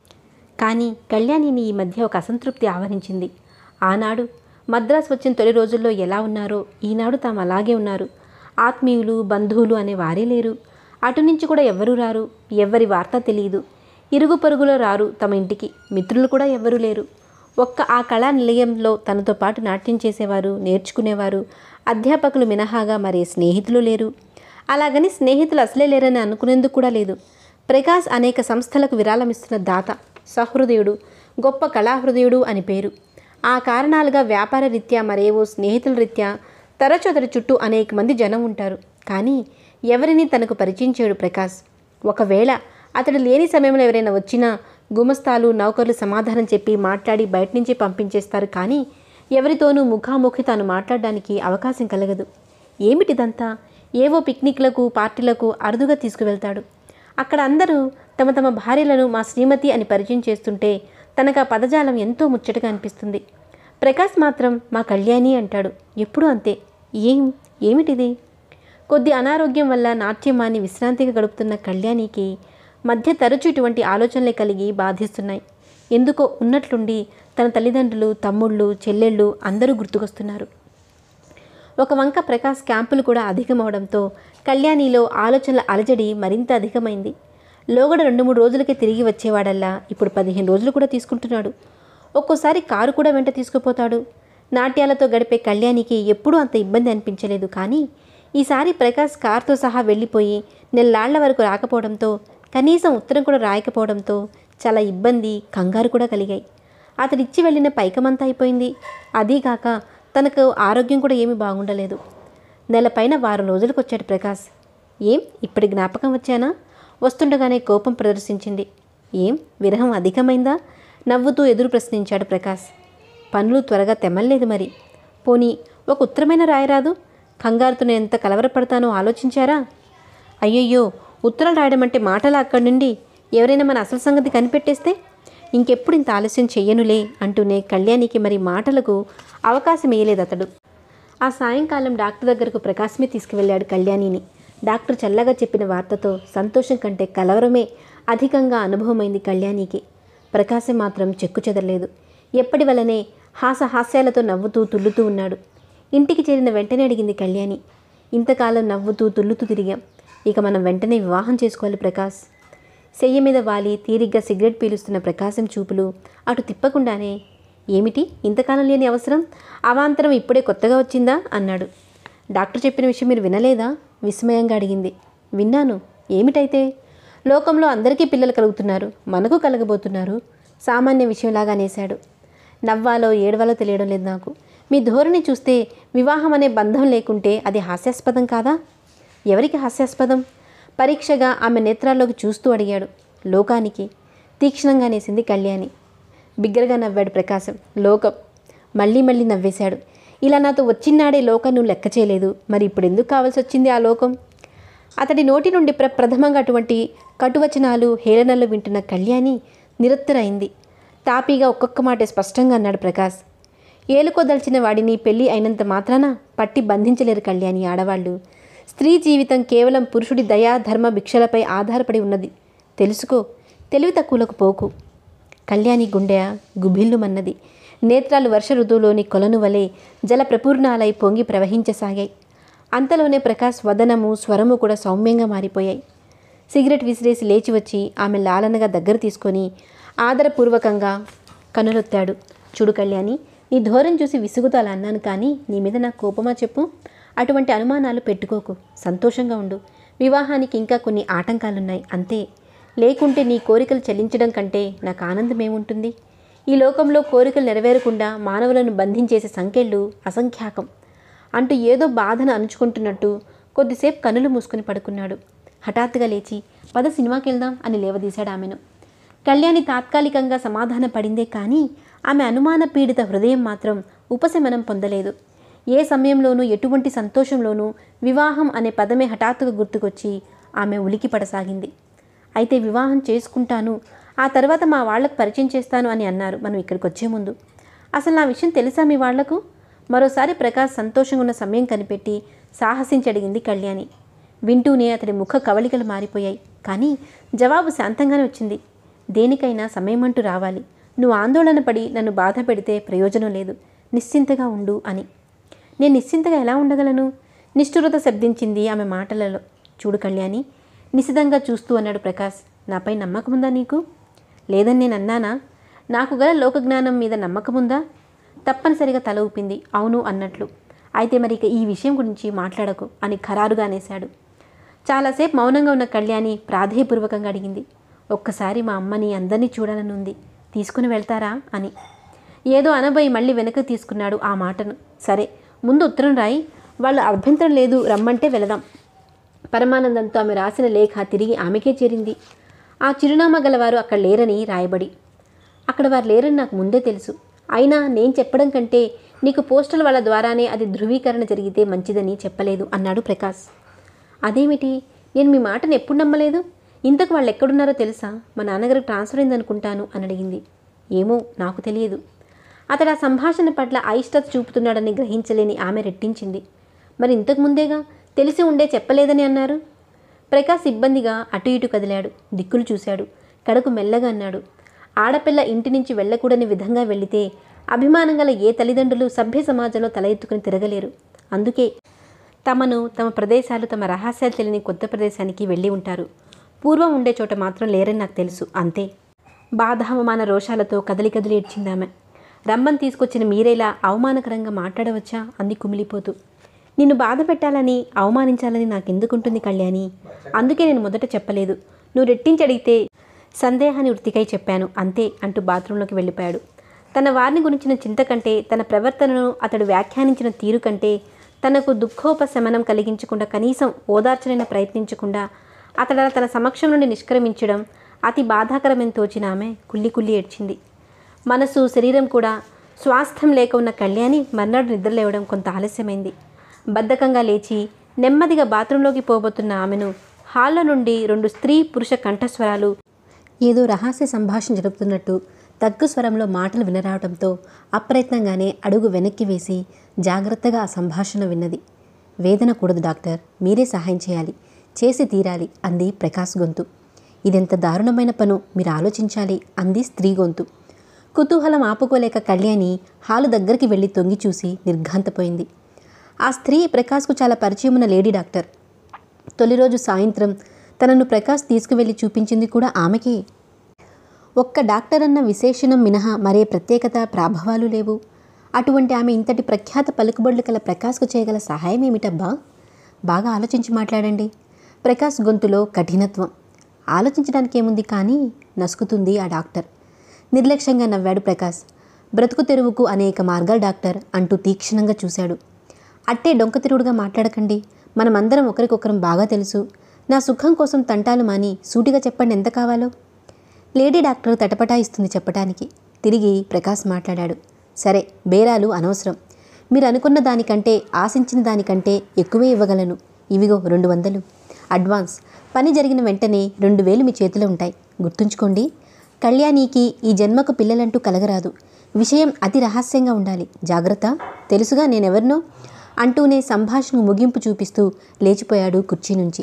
కానీ కళ్యాణిని ఈ మధ్య ఒక అసంతృప్తి ఆవరించింది ఆనాడు మద్రాసు వచ్చిన తొలి రోజుల్లో ఎలా ఉన్నారో ఈనాడు తాము అలాగే ఉన్నారు ఆత్మీయులు బంధువులు అనే వారే లేరు అటు నుంచి కూడా ఎవ్వరూ రారు ఎవ్వరి వార్త తెలియదు ఇరుగు పొరుగులో రారు తమ ఇంటికి మిత్రులు కూడా ఎవ్వరూ లేరు ఒక్క ఆ కళా నిలయంలో తనతో పాటు నాట్యం చేసేవారు నేర్చుకునేవారు అధ్యాపకులు మినహాగా మరే స్నేహితులు లేరు అలాగని స్నేహితులు అసలే లేరని అనుకునేందుకు కూడా లేదు ప్రకాష్ అనేక సంస్థలకు విరాళమిస్తున్న దాత సహృదయుడు గొప్ప కళాహృదయుడు అని పేరు ఆ కారణాలుగా వ్యాపార రీత్యా మరేవో స్నేహితుల రీత్యా తరచు అతడి చుట్టూ అనేక మంది జనం ఉంటారు కానీ ఎవరిని తనకు పరిచయం చేయడు ప్రకాష్ ఒకవేళ అతడు లేని సమయంలో ఎవరైనా వచ్చినా గుమస్తాలు నౌకర్లు సమాధానం చెప్పి మాట్లాడి బయట నుంచి పంపించేస్తారు కానీ ఎవరితోనూ ముఖాముఖి తాను మాట్లాడడానికి అవకాశం కలగదు ఏమిటిదంతా ఏవో పిక్నిక్లకు పార్టీలకు అరుదుగా తీసుకువెళ్తాడు అక్కడ అందరూ తమ తమ భార్యలను మా శ్రీమతి అని పరిచయం చేస్తుంటే తనకు ఆ పదజాలం ఎంతో ముచ్చటగా అనిపిస్తుంది ప్రకాష్ మాత్రం మా కళ్యాణి అంటాడు ఎప్పుడూ అంతే ఏం ఏమిటిది కొద్ది అనారోగ్యం వల్ల నాట్యమాన్ని విశ్రాంతిగా గడుపుతున్న కళ్యాణికి మధ్య తరచు ఇటువంటి ఆలోచనలే కలిగి బాధిస్తున్నాయి ఎందుకో ఉన్నట్లుండి తన తల్లిదండ్రులు తమ్ముళ్ళు చెల్లెళ్ళు అందరూ గుర్తుకొస్తున్నారు ఒక వంక ప్రకాష్ క్యాంపులు కూడా అధికమవడంతో కళ్యాణిలో ఆలోచనల అలజడి మరింత అధికమైంది లోగడ రెండు మూడు రోజులకే తిరిగి వచ్చేవాడల్లా ఇప్పుడు పదిహేను రోజులు కూడా తీసుకుంటున్నాడు ఒక్కోసారి కారు కూడా వెంట తీసుకుపోతాడు నాట్యాలతో గడిపే కళ్యాణికి ఎప్పుడూ అంత ఇబ్బంది అనిపించలేదు కానీ ఈసారి ప్రకాష్ కార్తో సహా వెళ్ళిపోయి నెల్లాళ్ల వరకు రాకపోవడంతో కనీసం ఉత్తరం కూడా రాయకపోవడంతో చాలా ఇబ్బంది కంగారు కూడా కలిగాయి అతడిచ్చి వెళ్ళిన పైకమంతా అయిపోయింది అదీగాక తనకు ఆరోగ్యం కూడా ఏమీ బాగుండలేదు నెలపైన వారం రోజులకు వచ్చాడు ప్రకాష్ ఏం ఇప్పటి జ్ఞాపకం వచ్చానా వస్తుండగానే కోపం ప్రదర్శించింది ఏం విరహం అధికమైందా నవ్వుతూ ఎదురు ప్రశ్నించాడు ప్రకాష్ పనులు త్వరగా తెమ్మలేదు మరి పోనీ ఒక ఉత్తరమైన రాయరాదు కంగారుతో నేను ఎంత కలవరపడతానో ఆలోచించారా అయ్యయ్యో ఉత్తరాలు రాయడం అంటే మాటలా అక్కడి నుండి ఎవరైనా మన అసలు సంగతి కనిపెట్టేస్తే ఇంకెప్పుడు ఇంత ఆలస్యం చెయ్యనులే అంటూనే కళ్యాణికి మరి మాటలకు అవకాశం ఇయ్యలేదు అతడు ఆ సాయంకాలం డాక్టర్ దగ్గరకు ప్రకాశమే తీసుకువెళ్ళాడు కళ్యాణిని డాక్టర్ చల్లగా చెప్పిన వార్తతో సంతోషం కంటే కలవరమే అధికంగా అనుభవమైంది కళ్యాణికి ప్రకాశం మాత్రం చెక్కు చెదరలేదు ఎప్పటి వలనే హాసహాస్యాలతో నవ్వుతూ తుల్లుతూ ఉన్నాడు ఇంటికి చేరిన వెంటనే అడిగింది కళ్యాణి ఇంతకాలం నవ్వుతూ తుల్లుతూ తిరిగాం ఇక మనం వెంటనే వివాహం చేసుకోవాలి ప్రకాష్ సెయ్య మీద వాలి తీరిగ్గా సిగరెట్ పీలుస్తున్న ప్రకాశం చూపులు అటు తిప్పకుండానే ఏమిటి ఇంతకాలం లేని అవసరం అవాంతరం ఇప్పుడే కొత్తగా వచ్చిందా అన్నాడు డాక్టర్ చెప్పిన విషయం మీరు వినలేదా విస్మయంగా అడిగింది విన్నాను ఏమిటైతే లోకంలో అందరికీ పిల్లలు కలుగుతున్నారు మనకు కలగబోతున్నారు సామాన్య విషయంలాగా అనేశాడు నవ్వాలో ఏడవాలో తెలియడం లేదు నాకు మీ ధోరణి చూస్తే వివాహం అనే బంధం లేకుంటే అది హాస్యాస్పదం కాదా ఎవరికి హాస్యాస్పదం పరీక్షగా ఆమె నేత్రాల్లోకి చూస్తూ అడిగాడు లోకానికి తీక్షణంగా నేసింది కళ్యాణి బిగ్గరగా నవ్వాడు ప్రకాశం లోకం మళ్ళీ మళ్ళీ నవ్వేశాడు ఇలా నాతో వచ్చినాడే లోకం నువ్వు లెక్క చేయలేదు మరి ఇప్పుడు ఎందుకు కావాల్సి వచ్చింది ఆ లోకం అతడి నోటి నుండి ప్ర ప్రథమంగా అటువంటి కటువచనాలు హేళనలు వింటున్న కళ్యాణి నిరత్తరైంది తాపీగా ఒక్కొక్క మాట స్పష్టంగా అన్నాడు ప్రకాష్ ఏలుకోదలిచిన వాడిని పెళ్లి అయినంత మాత్రాన పట్టి బంధించలేరు కళ్యాణి ఆడవాళ్ళు స్త్రీ జీవితం కేవలం పురుషుడి దయా ధర్మ భిక్షలపై ఆధారపడి ఉన్నది తెలుసుకో తెలివి తక్కువలకు పోకు కళ్యాణి గుండె గుభిల్లుమన్నది నేత్రాలు వర్ష ఋతువులోని కొలను వలె జల ప్రపూర్ణాలై పొంగి ప్రవహించసాగాయి అంతలోనే ప్రకాష్ వదనము స్వరము కూడా సౌమ్యంగా మారిపోయాయి సిగరెట్ విసిరేసి లేచి వచ్చి ఆమె లాలనగా దగ్గర తీసుకొని ఆదరపూర్వకంగా కనులొత్తాడు చూడు కళ్యాణి నీ ధోరణి చూసి విసుగుతో అలా అన్నాను కానీ నీ మీద నాకు కోపమా చెప్పు అటువంటి అనుమానాలు పెట్టుకోకు సంతోషంగా ఉండు వివాహానికి ఇంకా కొన్ని ఆటంకాలున్నాయి అంతే లేకుంటే నీ కోరికలు చెల్లించడం కంటే నాకు ఆనందం ఏముంటుంది ఈ లోకంలో కోరికలు నెరవేరకుండా మానవులను బంధించేసే సంఖ్యలు అసంఖ్యాకం అంటూ ఏదో బాధను అణుచుకుంటున్నట్టు కొద్దిసేపు కనులు మూసుకుని పడుకున్నాడు హఠాత్తుగా లేచి పద సినిమాకి వెళ్దాం అని లేవదీశాడు ఆమెను కళ్యాణి తాత్కాలికంగా సమాధాన పడిందే కానీ ఆమె అనుమాన పీడిత హృదయం మాత్రం ఉపశమనం పొందలేదు ఏ సమయంలోనూ ఎటువంటి సంతోషంలోనూ వివాహం అనే పదమే హఠాత్తుగా గుర్తుకొచ్చి ఆమె ఉలికి పడసాగింది అయితే వివాహం చేసుకుంటాను ఆ తర్వాత మా వాళ్లకు పరిచయం చేస్తాను అని అన్నారు మనం ఇక్కడికి వచ్చే ముందు అసలు నా విషయం తెలుసా మీ వాళ్లకు మరోసారి ప్రకాష్ సంతోషంగా ఉన్న సమయం కనిపెట్టి సాహసించి అడిగింది కళ్యాణి వింటూనే అతడి ముఖ కవళికలు మారిపోయాయి కానీ జవాబు శాంతంగానే వచ్చింది దేనికైనా సమయమంటూ రావాలి నువ్వు ఆందోళన పడి నన్ను బాధ పెడితే ప్రయోజనం లేదు నిశ్చింతగా ఉండు అని నేను నిశ్చింతగా ఎలా ఉండగలను నిష్ఠురత శబ్దించింది ఆమె మాటలలో చూడు కళ్యాణి నిశితంగా చూస్తూ అన్నాడు ప్రకాష్ నాపై నమ్మకముందా నీకు లేదని నేను అన్నానా నాకు గల లోకజ్ఞానం మీద నమ్మకముందా తప్పనిసరిగా తల ఊపింది అవును అన్నట్లు అయితే మరి ఇక ఈ విషయం గురించి మాట్లాడకు అని ఖరారుగా అనేశాడు చాలాసేపు మౌనంగా ఉన్న కళ్యాణి ప్రాధేయపూర్వకంగా అడిగింది ఒక్కసారి మా అమ్మని అందరినీ చూడాలనుంది తీసుకుని వెళ్తారా అని ఏదో అనబోయి మళ్ళీ వెనక్కి తీసుకున్నాడు ఆ మాటను సరే ముందు ఉత్తరం రాయి వాళ్ళు అభ్యంతరం లేదు రమ్మంటే వెళదాం పరమానందంతో ఆమె రాసిన లేఖ తిరిగి ఆమెకే చేరింది ఆ చిరునామా గలవారు అక్కడ లేరని రాయబడి అక్కడ వారు లేరని నాకు ముందే తెలుసు అయినా నేను చెప్పడం కంటే నీకు పోస్టల్ వాళ్ళ ద్వారానే అది ధృవీకరణ జరిగితే మంచిదని చెప్పలేదు అన్నాడు ప్రకాష్ అదేమిటి నేను మీ మాటను ఎప్పుడు నమ్మలేదు ఇంతకు వాళ్ళు ఎక్కడున్నారో తెలుసా మా నాన్నగారికి ట్రాన్స్ఫర్ అయిందనుకుంటాను అని అడిగింది ఏమో నాకు తెలియదు అతడు ఆ సంభాషణ పట్ల అయిష్టత చూపుతున్నాడని గ్రహించలేని ఆమె రెట్టించింది మరి ఇంతకు ముందేగా తెలిసి ఉండే చెప్పలేదని అన్నారు ప్రకాష్ ఇబ్బందిగా అటు ఇటు కదిలాడు దిక్కులు చూశాడు కడకు మెల్లగా అన్నాడు ఆడపిల్ల ఇంటి నుంచి వెళ్ళకూడని విధంగా వెళితే అభిమానం గల ఏ తల్లిదండ్రులు సభ్య సమాజంలో తల ఎత్తుకుని తిరగలేరు అందుకే తమను తమ ప్రదేశాలు తమ రహస్యాలు తెలియని కొత్త ప్రదేశానికి వెళ్ళి ఉంటారు పూర్వం ఉండే చోట మాత్రం లేరని నాకు తెలుసు అంతే బాధ అవమాన రోషాలతో కదలి కదిలి ఏడ్చిందామె రమ్మని తీసుకొచ్చిన మీరేలా అవమానకరంగా మాట్లాడవచ్చా అంది కుమిలిపోతూ నిన్ను బాధ పెట్టాలని అవమానించాలని నాకెందుకుంటుంది కళ్యాణి అందుకే నేను మొదట చెప్పలేదు నువ్వు రెట్టించి అడిగితే సందేహాన్ని వృత్తికై చెప్పాను అంతే అంటూ బాత్రూంలోకి వెళ్ళిపోయాడు తన వారిని గురించిన చింత కంటే తన ప్రవర్తనను అతడు వ్యాఖ్యానించిన తీరు కంటే తనకు దుఃఖోపశమనం కలిగించకుండా కనీసం ఓదార్చనైనా ప్రయత్నించకుండా అతడు తన సమక్షం నుండి నిష్క్రమించడం అతి బాధాకరమని తోచిన ఆమె కుల్లి కుల్లి ఏడ్చింది మనసు శరీరం కూడా స్వాస్థ్యం లేక ఉన్న కళ్యాణి మర్నాడు నిద్రలేవడం కొంత ఆలస్యమైంది బద్ధకంగా లేచి నెమ్మదిగా బాత్రూంలోకి పోబోతున్న ఆమెను హాల్లో నుండి రెండు స్త్రీ పురుష కంఠస్వరాలు ఏదో రహస్య సంభాషణ జరుపుతున్నట్టు తగ్గు స్వరంలో మాటలు వినరావడంతో అప్రయత్నంగానే అడుగు వెనక్కి వేసి జాగ్రత్తగా ఆ సంభాషణ విన్నది వేదన కూడదు డాక్టర్ మీరే సహాయం చేయాలి చేసి తీరాలి అంది ప్రకాశ్ గొంతు ఇదెంత దారుణమైన పను మీరు ఆలోచించాలి అంది స్త్రీ గొంతు కుతూహలం ఆపుకోలేక కళ్యాణి హాలు దగ్గరికి వెళ్ళి తొంగి చూసి నిర్ఘాంతపోయింది ఆ స్త్రీ ప్రకాష్కు చాలా పరిచయం ఉన్న లేడీ డాక్టర్ తొలి రోజు సాయంత్రం తనను ప్రకాష్ తీసుకువెళ్ళి చూపించింది కూడా ఆమెకే ఒక్క డాక్టర్ అన్న విశేషణం మినహా మరే ప్రత్యేకత ప్రాభవాలు లేవు అటువంటి ఆమె ఇంతటి ప్రఖ్యాత పలుకుబడులు కల ప్రకాష్కు చేయగల సహాయం ఏమిటబ్బా బాగా ఆలోచించి మాట్లాడండి ప్రకాష్ గొంతులో కఠినత్వం ఆలోచించడానికి ఏముంది కానీ నసుకుతుంది ఆ డాక్టర్ నిర్లక్ష్యంగా నవ్వాడు ప్రకాష్ బ్రతుకు తెరువుకు అనేక మార్గాలు డాక్టర్ అంటూ తీక్షణంగా చూశాడు అట్టే డొంక తిరుగుడుగా మాట్లాడకండి మనమందరం ఒకరికొకరం బాగా తెలుసు నా సుఖం కోసం తంటాలు మాని సూటిగా చెప్పండి ఎంత కావాలో లేడీ డాక్టర్ తటపటాయిస్తుంది చెప్పటానికి తిరిగి ప్రకాష్ మాట్లాడాడు సరే బేరాలు అనవసరం మీరు అనుకున్న దానికంటే ఆశించిన దానికంటే ఎక్కువే ఇవ్వగలను ఇవిగో రెండు వందలు అడ్వాన్స్ పని జరిగిన వెంటనే రెండు వేలు మీ చేతిలో ఉంటాయి గుర్తుంచుకోండి కళ్యాణికి ఈ జన్మకు పిల్లలంటూ కలగరాదు విషయం అతి రహస్యంగా ఉండాలి జాగ్రత్త తెలుసుగా నేనెవరినో అంటూనే సంభాషణ ముగింపు చూపిస్తూ లేచిపోయాడు కుర్చీ నుంచి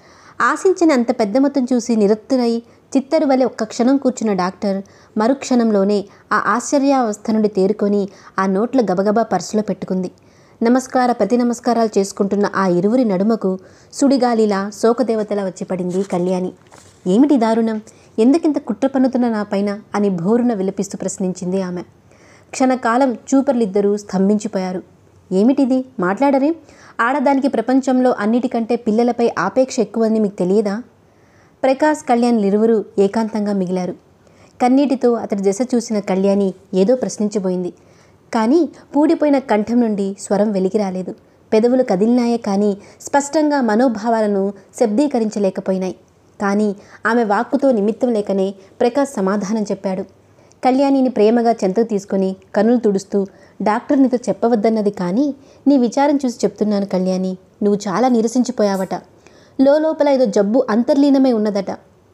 ఆశించిన అంత పెద్ద మొత్తం చూసి నిరత్తురై చిత్తరు వలె ఒక్క క్షణం కూర్చున్న డాక్టర్ మరుక్షణంలోనే ఆ ఆశ్చర్యావస్థ నుండి తేరుకొని ఆ నోట్ల గబగబా పర్సులో పెట్టుకుంది నమస్కార ప్రతి నమస్కారాలు చేసుకుంటున్న ఆ ఇరువురి నడుమకు సుడిగాలిలా శోకదేవతలా వచ్చి పడింది కళ్యాణి ఏమిటి దారుణం ఎందుకింత కుట్ర పన్నుతున్న నా పైన అని భోరున విలపిస్తూ ప్రశ్నించింది ఆమె క్షణకాలం చూపర్లిద్దరూ స్తంభించిపోయారు ఏమిటిది మాట్లాడరే ఆడదానికి ప్రపంచంలో అన్నిటికంటే పిల్లలపై ఆపేక్ష ఎక్కువని మీకు తెలియదా ప్రకాష్ కళ్యాణ్ ఇరువురు ఏకాంతంగా మిగిలారు కన్నీటితో అతడి దశ చూసిన కళ్యాణి ఏదో ప్రశ్నించబోయింది కానీ పూడిపోయిన కంఠం నుండి స్వరం వెలికి రాలేదు పెదవులు కదిలినాయే కానీ స్పష్టంగా మనోభావాలను శబ్దీకరించలేకపోయినాయి కానీ ఆమె వాక్కుతో నిమిత్తం లేకనే ప్రకాష్ సమాధానం చెప్పాడు కళ్యాణిని ప్రేమగా చెంతకు తీసుకొని కనులు తుడుస్తూ డాక్టర్ నీతో చెప్పవద్దన్నది కానీ నీ విచారం చూసి చెప్తున్నాను కళ్యాణి నువ్వు చాలా నీరసించిపోయావట లోపల ఏదో జబ్బు అంతర్లీనమై ఉన్నదట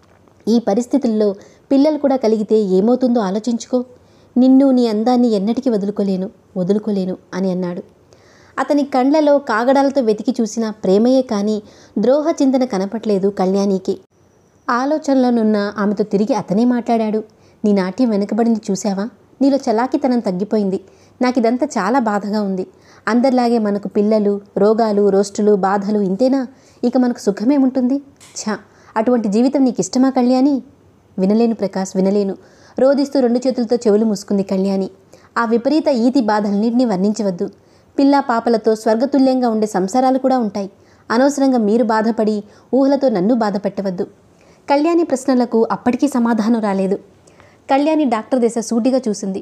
ఈ పరిస్థితుల్లో పిల్లలు కూడా కలిగితే ఏమవుతుందో ఆలోచించుకో నిన్ను నీ అందాన్ని ఎన్నటికీ వదులుకోలేను వదులుకోలేను అని అన్నాడు అతని కండ్లలో కాగడాలతో వెతికి చూసిన ప్రేమయే కానీ ద్రోహ చింతన కనపట్లేదు కళ్యాణికి ఆలోచనలోనున్న ఆమెతో తిరిగి అతనే మాట్లాడాడు నీ నాట్యం వెనుకబడింది చూసావా నీలో చలాకితనం తగ్గిపోయింది నాకు ఇదంతా చాలా బాధగా ఉంది అందరిలాగే మనకు పిల్లలు రోగాలు రోస్టులు బాధలు ఇంతేనా ఇక మనకు సుఖమేముంటుంది ఛా అటువంటి జీవితం నీకు ఇష్టమా కళ్యాణి వినలేను ప్రకాష్ వినలేను రోదిస్తూ రెండు చేతులతో చెవులు మూసుకుంది కళ్యాణి ఆ విపరీత ఈతి బాధలన్నింటినీ వర్ణించవద్దు పిల్ల పాపలతో స్వర్గతుల్యంగా ఉండే సంసారాలు కూడా ఉంటాయి అనవసరంగా మీరు బాధపడి ఊహలతో నన్ను బాధ పెట్టవద్దు కళ్యాణి ప్రశ్నలకు అప్పటికీ సమాధానం రాలేదు కళ్యాణి డాక్టర్ దేశ సూటిగా చూసింది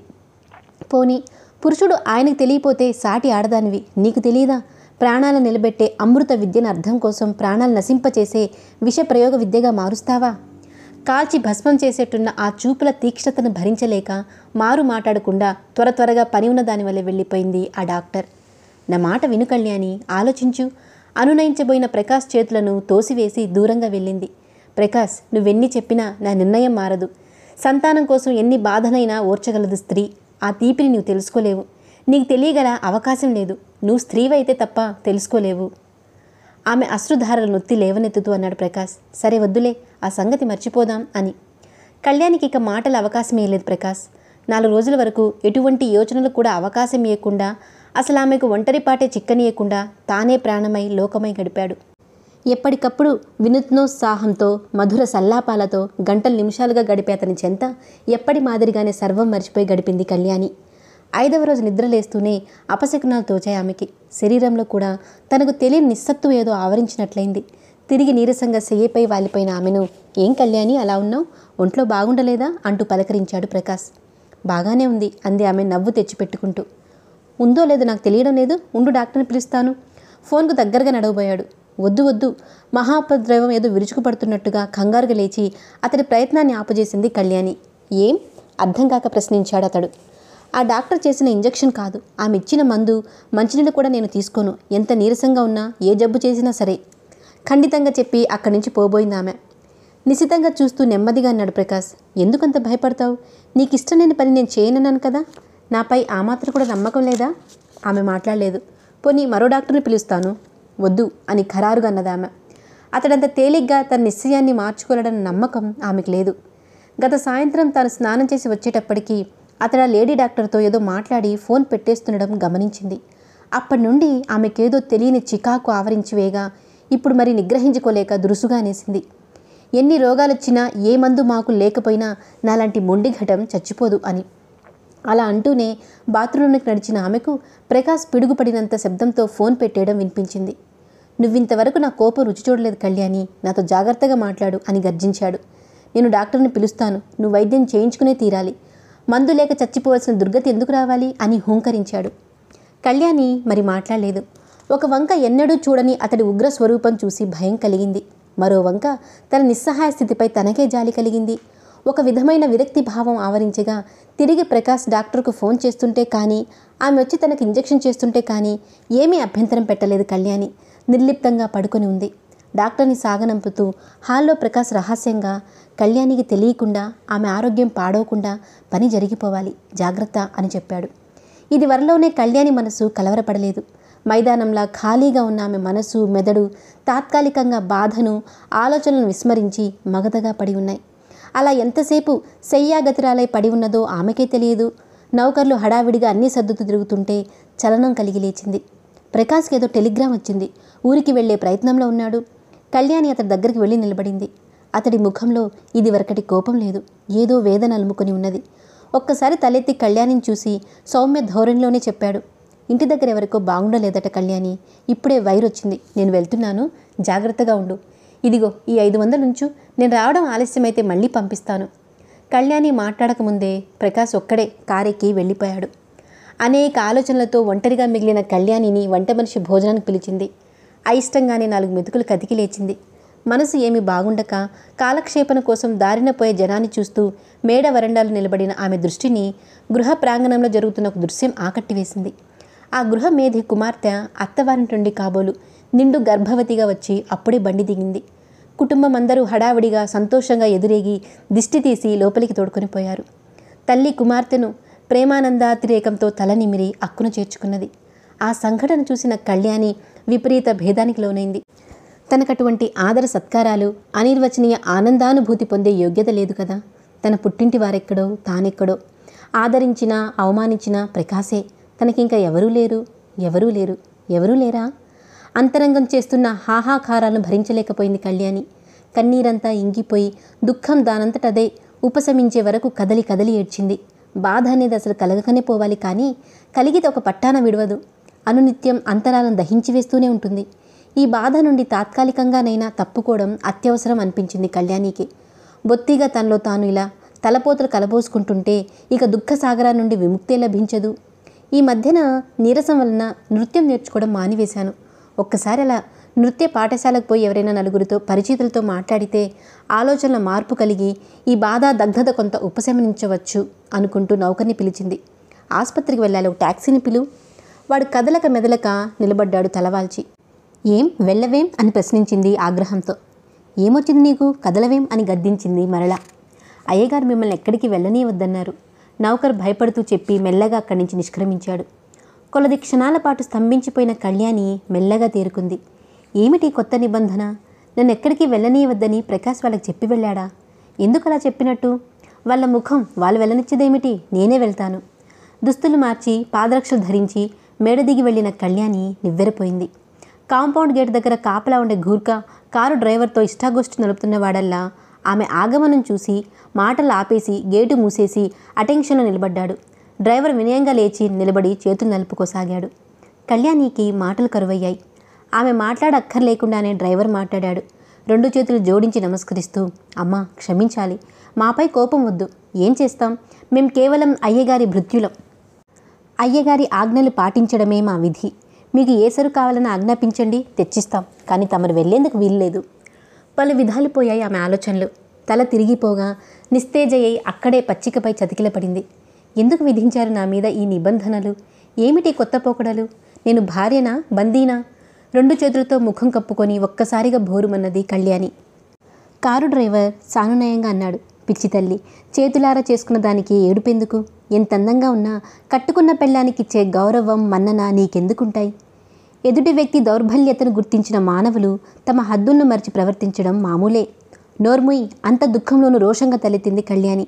పోనీ పురుషుడు ఆయనకు తెలియపోతే సాటి ఆడదానివి నీకు తెలియదా ప్రాణాలు నిలబెట్టే అమృత విద్యను అర్థం కోసం ప్రాణాలు నశింపచేసే విష ప్రయోగ విద్యగా మారుస్తావా కాల్చి భస్మం చేసేట్టున్న ఆ చూపుల తీక్ష్ణతను భరించలేక మారు మాట్లాడకుండా త్వర త్వరగా పని ఉన్న దాని వల్ల వెళ్ళిపోయింది ఆ డాక్టర్ నా మాట విను కళ్యాణి ఆలోచించు అనునయించబోయిన ప్రకాష్ చేతులను తోసివేసి దూరంగా వెళ్ళింది ప్రకాష్ నువ్వెన్ని చెప్పినా నా నిర్ణయం మారదు సంతానం కోసం ఎన్ని బాధనైనా ఓర్చగలదు స్త్రీ ఆ తీపిని నువ్వు తెలుసుకోలేవు నీకు తెలియగల అవకాశం లేదు నువ్వు స్త్రీవైతే తప్ప తెలుసుకోలేవు ఆమె అశ్రుధారలు నొత్తి లేవనెత్తుతూ అన్నాడు ప్రకాష్ సరే వద్దులే ఆ సంగతి మర్చిపోదాం అని కళ్యాణికి ఇక మాటల అవకాశం ఇవ్వలేదు ప్రకాష్ నాలుగు రోజుల వరకు ఎటువంటి యోచనలకు కూడా అవకాశం ఇవ్వకుండా అసలు ఆమెకు ఒంటరిపాటే చిక్కనీయకుండా తానే ప్రాణమై లోకమై గడిపాడు ఎప్పటికప్పుడు వినూత్నోత్సాహంతో మధుర సల్లాపాలతో గంటల నిమిషాలుగా గడిపే అతని చెంత ఎప్పటి మాదిరిగానే సర్వం మర్చిపోయి గడిపింది కళ్యాణి ఐదవ రోజు నిద్రలేస్తూనే అపశకునాలు తోచాయి ఆమెకి శరీరంలో కూడా తనకు తెలియని నిస్సత్వం ఏదో ఆవరించినట్లయింది తిరిగి నీరసంగా సెయ్యపై వాలిపోయిన ఆమెను ఏం కళ్యాణి అలా ఉన్నావు ఒంట్లో బాగుండలేదా అంటూ పలకరించాడు ప్రకాష్ బాగానే ఉంది అంది ఆమె నవ్వు తెచ్చిపెట్టుకుంటూ ఉందో లేదో నాకు తెలియడం లేదు ఉండు డాక్టర్ని పిలుస్తాను ఫోన్కు దగ్గరగా నడవబోయాడు వద్దు వద్దు మహాపద్రవం ఏదో విరుచుకుపడుతున్నట్టుగా కంగారుగా లేచి అతడి ప్రయత్నాన్ని ఆపజేసింది కళ్యాణి ఏం అర్థం కాక ప్రశ్నించాడు అతడు ఆ డాక్టర్ చేసిన ఇంజెక్షన్ కాదు ఆమె ఇచ్చిన మందు మంచినీళ్ళు కూడా నేను తీసుకోను ఎంత నీరసంగా ఉన్నా ఏ జబ్బు చేసినా సరే ఖండితంగా చెప్పి అక్కడి నుంచి పోబోయింది ఆమె నిశితంగా చూస్తూ నెమ్మదిగా అన్నాడు ప్రకాష్ ఎందుకంత భయపడతావు నీకు ఇష్టం లేని పని నేను చేయనన్నాను కదా నాపై ఆ మాత్రం కూడా నమ్మకం లేదా ఆమె మాట్లాడలేదు పోనీ మరో డాక్టర్ని పిలుస్తాను వద్దు అని ఖరారుగా అన్నది ఆమె అతడంత తేలిగ్గా తన నిశ్చయాన్ని మార్చుకోలేడన్న నమ్మకం ఆమెకు లేదు గత సాయంత్రం తాను స్నానం చేసి వచ్చేటప్పటికి అతడు ఆ లేడీ డాక్టర్తో ఏదో మాట్లాడి ఫోన్ పెట్టేస్తుండడం గమనించింది అప్పటి నుండి ఆమెకేదో తెలియని చికాకు ఆవరించి వేగా ఇప్పుడు మరి నిగ్రహించుకోలేక దురుసుగా అనేసింది ఎన్ని రోగాలొచ్చినా ఏ మందు మాకు లేకపోయినా నాలాంటి మొండి ఘటం చచ్చిపోదు అని అలా అంటూనే బాత్రూంలోకి నడిచిన ఆమెకు ప్రకాష్ పిడుగుపడినంత శబ్దంతో ఫోన్ పెట్టేయడం వినిపించింది నువ్వింతవరకు నా కోపం రుచి చూడలేదు కళ్యాణి నాతో జాగ్రత్తగా మాట్లాడు అని గర్జించాడు నేను డాక్టర్ని పిలుస్తాను నువ్వు వైద్యం చేయించుకునే తీరాలి మందు లేక చచ్చిపోవాల్సిన దుర్గతి ఎందుకు రావాలి అని హూంకరించాడు కళ్యాణి మరి మాట్లాడలేదు ఒక వంక ఎన్నడూ చూడని అతడి ఉగ్ర స్వరూపం చూసి భయం కలిగింది మరో వంక తన నిస్సహాయ స్థితిపై తనకే జాలి కలిగింది ఒక విధమైన విరక్తి భావం ఆవరించగా తిరిగి ప్రకాష్ డాక్టర్కు ఫోన్ చేస్తుంటే కానీ ఆమె వచ్చి తనకు ఇంజెక్షన్ చేస్తుంటే కానీ ఏమీ అభ్యంతరం పెట్టలేదు కళ్యాణి నిర్లిప్తంగా పడుకొని ఉంది డాక్టర్ని సాగనంపుతూ హాల్లో ప్రకాష్ రహస్యంగా కళ్యాణికి తెలియకుండా ఆమె ఆరోగ్యం పాడవకుండా పని జరిగిపోవాలి జాగ్రత్త అని చెప్పాడు ఇది వరలోనే కళ్యాణి మనసు కలవరపడలేదు మైదానంలా ఖాళీగా ఉన్న ఆమె మనసు మెదడు తాత్కాలికంగా బాధను ఆలోచనలను విస్మరించి మగతగా పడి ఉన్నాయి అలా ఎంతసేపు శయ్యాగతిరాలై పడి ఉన్నదో ఆమెకే తెలియదు నౌకర్లు హడావిడిగా అన్ని సర్దుతూ తిరుగుతుంటే చలనం కలిగి లేచింది ప్రకాష్కి ఏదో టెలిగ్రామ్ వచ్చింది ఊరికి వెళ్ళే ప్రయత్నంలో ఉన్నాడు కళ్యాణి అతడి దగ్గరికి వెళ్ళి నిలబడింది అతడి ముఖంలో ఇది వరకటి కోపం లేదు ఏదో వేదన అలుముకొని ఉన్నది ఒక్కసారి తలెత్తి కళ్యాణిని చూసి సౌమ్య ధోరణిలోనే చెప్పాడు ఇంటి దగ్గర ఎవరికో బాగుండలేదట కళ్యాణి ఇప్పుడే వైర్ వచ్చింది నేను వెళ్తున్నాను జాగ్రత్తగా ఉండు ఇదిగో ఈ ఐదు వందలు ఉంచు నేను రావడం ఆలస్యమైతే మళ్ళీ పంపిస్తాను కళ్యాణి మాట్లాడకముందే ప్రకాష్ ఒక్కడే కారెక్కి వెళ్ళిపోయాడు అనేక ఆలోచనలతో ఒంటరిగా మిగిలిన కళ్యాణిని వంట మనిషి భోజనానికి పిలిచింది అయిష్టంగానే నాలుగు మెతుకులు కదికి లేచింది మనసు ఏమి బాగుండక కాలక్షేపణ కోసం దారిన పోయే జనాన్ని చూస్తూ మేడ వరండాలు నిలబడిన ఆమె దృష్టిని గృహ ప్రాంగణంలో జరుగుతున్న ఒక దృశ్యం ఆకట్టివేసింది ఆ గృహ మేధి కుమార్తె అత్తవారింటి నుండి కాబోలు నిండు గర్భవతిగా వచ్చి అప్పుడే బండి దిగింది కుటుంబం అందరూ హడావిడిగా సంతోషంగా ఎదురేగి దిష్టి తీసి లోపలికి తోడుకొని పోయారు తల్లి కుమార్తెను ప్రేమానందాతిరేకంతో తల నిమిరి అక్కున చేర్చుకున్నది ఆ సంఘటన చూసిన కళ్యాణి విపరీత భేదానికి లోనైంది తనకటువంటి ఆదర సత్కారాలు అనిర్వచనీయ ఆనందానుభూతి పొందే యోగ్యత లేదు కదా తన పుట్టింటి వారెక్కడో తానెక్కడో ఆదరించినా అవమానించినా ప్రకాశే తనకింక ఎవరూ లేరు ఎవరూ లేరు ఎవరూ లేరా అంతరంగం చేస్తున్న హాహాకారాలను భరించలేకపోయింది కళ్యాణి కన్నీరంతా ఇంగిపోయి దుఃఖం దానంతటదే ఉపశమించే వరకు కదలి కదలి ఏడ్చింది బాధ అనేది అసలు కలగకనే పోవాలి కానీ కలిగితే ఒక పట్టాన విడవదు అనునిత్యం అంతరాలను దహించి వేస్తూనే ఉంటుంది ఈ బాధ నుండి తాత్కాలికంగానైనా తప్పుకోవడం అత్యవసరం అనిపించింది కళ్యాణికి బొత్తిగా తనలో తాను ఇలా తలపోతలు కలబోసుకుంటుంటే ఇక దుఃఖ సాగరా నుండి విముక్తే లభించదు ఈ మధ్యన నీరసం వలన నృత్యం నేర్చుకోవడం మానివేశాను ఒక్కసారి అలా నృత్య పాఠశాలకు పోయి ఎవరైనా నలుగురితో పరిచితులతో మాట్లాడితే ఆలోచనల మార్పు కలిగి ఈ బాధ దగ్ధత కొంత ఉపశమనించవచ్చు అనుకుంటూ నౌకర్ని పిలిచింది ఆసుపత్రికి వెళ్ళాలి ఒక ట్యాక్సీని పిలు వాడు కదలక మెదలక నిలబడ్డాడు తలవాల్చి ఏం వెళ్ళవేం అని ప్రశ్నించింది ఆగ్రహంతో ఏమొచ్చింది నీకు కదలవేం అని గద్దించింది మరలా అయ్యగారు మిమ్మల్ని ఎక్కడికి వెళ్ళనీయవద్దన్నారు నౌకర్ భయపడుతూ చెప్పి మెల్లగా అక్కడి నుంచి నిష్క్రమించాడు కొలది క్షణాల పాటు స్తంభించిపోయిన కళ్యాణి మెల్లగా తేరుకుంది ఏమిటి కొత్త నిబంధన నన్ను ఎక్కడికి వెళ్ళనీయవద్దని ప్రకాష్ వాళ్ళకి చెప్పి వెళ్ళాడా ఎందుకు అలా చెప్పినట్టు వాళ్ళ ముఖం వాళ్ళు వెళ్ళనిచ్చేదేమిటి నేనే వెళ్తాను దుస్తులు మార్చి పాదరక్షలు ధరించి మేడ దిగి వెళ్ళిన కళ్యాణి నివ్వెరపోయింది కాంపౌండ్ గేట్ దగ్గర కాపలా ఉండే గూర్ఖా కారు డ్రైవర్తో ఇష్టాగోష్ఠి నలుపుతున్న వాడల్లా ఆమె ఆగమనం చూసి మాటలు ఆపేసి గేటు మూసేసి అటెన్షన్లో నిలబడ్డాడు డ్రైవర్ వినయంగా లేచి నిలబడి చేతులు నలుపుకోసాగాడు కళ్యాణికి మాటలు కరువయ్యాయి ఆమె మాట్లాడక్కర్లేకుండానే డ్రైవర్ మాట్లాడాడు రెండు చేతులు జోడించి నమస్కరిస్తూ అమ్మా క్షమించాలి మాపై కోపం వద్దు ఏం చేస్తాం మేం కేవలం అయ్యగారి భృత్యులం అయ్యగారి ఆజ్ఞలు పాటించడమే మా విధి మీకు ఏ సరు కావాలని ఆజ్ఞాపించండి తెచ్చిస్తాం కానీ తమరు వెళ్ళేందుకు వీల్లేదు పలు విధాలు పోయాయి ఆమె ఆలోచనలు తల తిరిగిపోగా నిస్తేజయ్యి అక్కడే పచ్చికపై చతికిలపడింది ఎందుకు విధించారు నా మీద ఈ నిబంధనలు ఏమిటి కొత్త పోకడలు నేను భార్యనా బందీనా రెండు చేతులతో ముఖం కప్పుకొని ఒక్కసారిగా భోరుమన్నది కళ్యాణి కారు డ్రైవర్ సానునయంగా అన్నాడు పిచ్చి తల్లి చేతులారా చేసుకున్న దానికి ఏడుపెందుకు ఎంత అందంగా ఉన్నా కట్టుకున్న పెళ్ళానికిచ్చే గౌరవం మన్నన నీకెందుకుంటాయి ఎదుటి వ్యక్తి దౌర్బల్యతను గుర్తించిన మానవులు తమ హద్దులను మరిచి ప్రవర్తించడం మామూలే నోర్ముయ్ అంత దుఃఖంలోనూ రోషంగా తలెత్తింది కళ్యాణి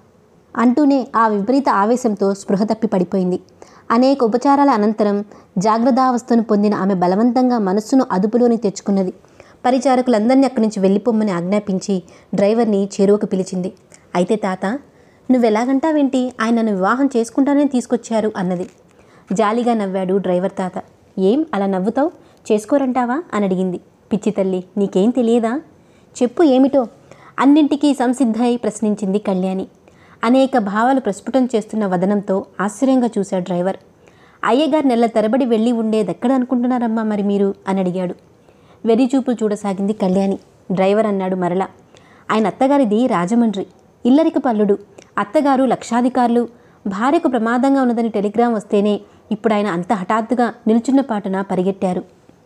అంటూనే ఆ విపరీత ఆవేశంతో స్పృహ తప్పి పడిపోయింది అనేక ఉపచారాల అనంతరం జాగ్రత్తావస్థను పొందిన ఆమె బలవంతంగా మనస్సును అదుపులోని తెచ్చుకున్నది పరిచారకులందరినీ అక్కడి నుంచి వెళ్ళిపోమ్మని ఆజ్ఞాపించి డ్రైవర్ని చేరువకు పిలిచింది అయితే తాత నువ్వెలాగంటావేంటి ఆయన నన్ను వివాహం చేసుకుంటానని తీసుకొచ్చారు అన్నది జాలిగా నవ్వాడు డ్రైవర్ తాత ఏం అలా నవ్వుతావు చేసుకోరంటావా అని అడిగింది పిచ్చి తల్లి నీకేం తెలియదా చెప్పు ఏమిటో అన్నింటికీ సంసిద్ధై ప్రశ్నించింది కళ్యాణి అనేక భావాలు ప్రస్ఫుటం చేస్తున్న వదనంతో ఆశ్చర్యంగా చూశాడు డ్రైవర్ అయ్యగారు నెల తరబడి వెళ్ళి ఉండేదెక్కడ అనుకుంటున్నారమ్మా మరి మీరు అని అడిగాడు వెర్రి చూపులు చూడసాగింది కళ్యాణి డ్రైవర్ అన్నాడు మరలా ఆయన అత్తగారిది రాజమండ్రి ఇల్లరిక పల్లుడు అత్తగారు లక్షాధికారులు భార్యకు ప్రమాదంగా ఉన్నదని టెలిగ్రామ్ వస్తేనే ఇప్పుడు ఆయన అంత హఠాత్తుగా నిల్చున్న పాటున పరిగెట్టారు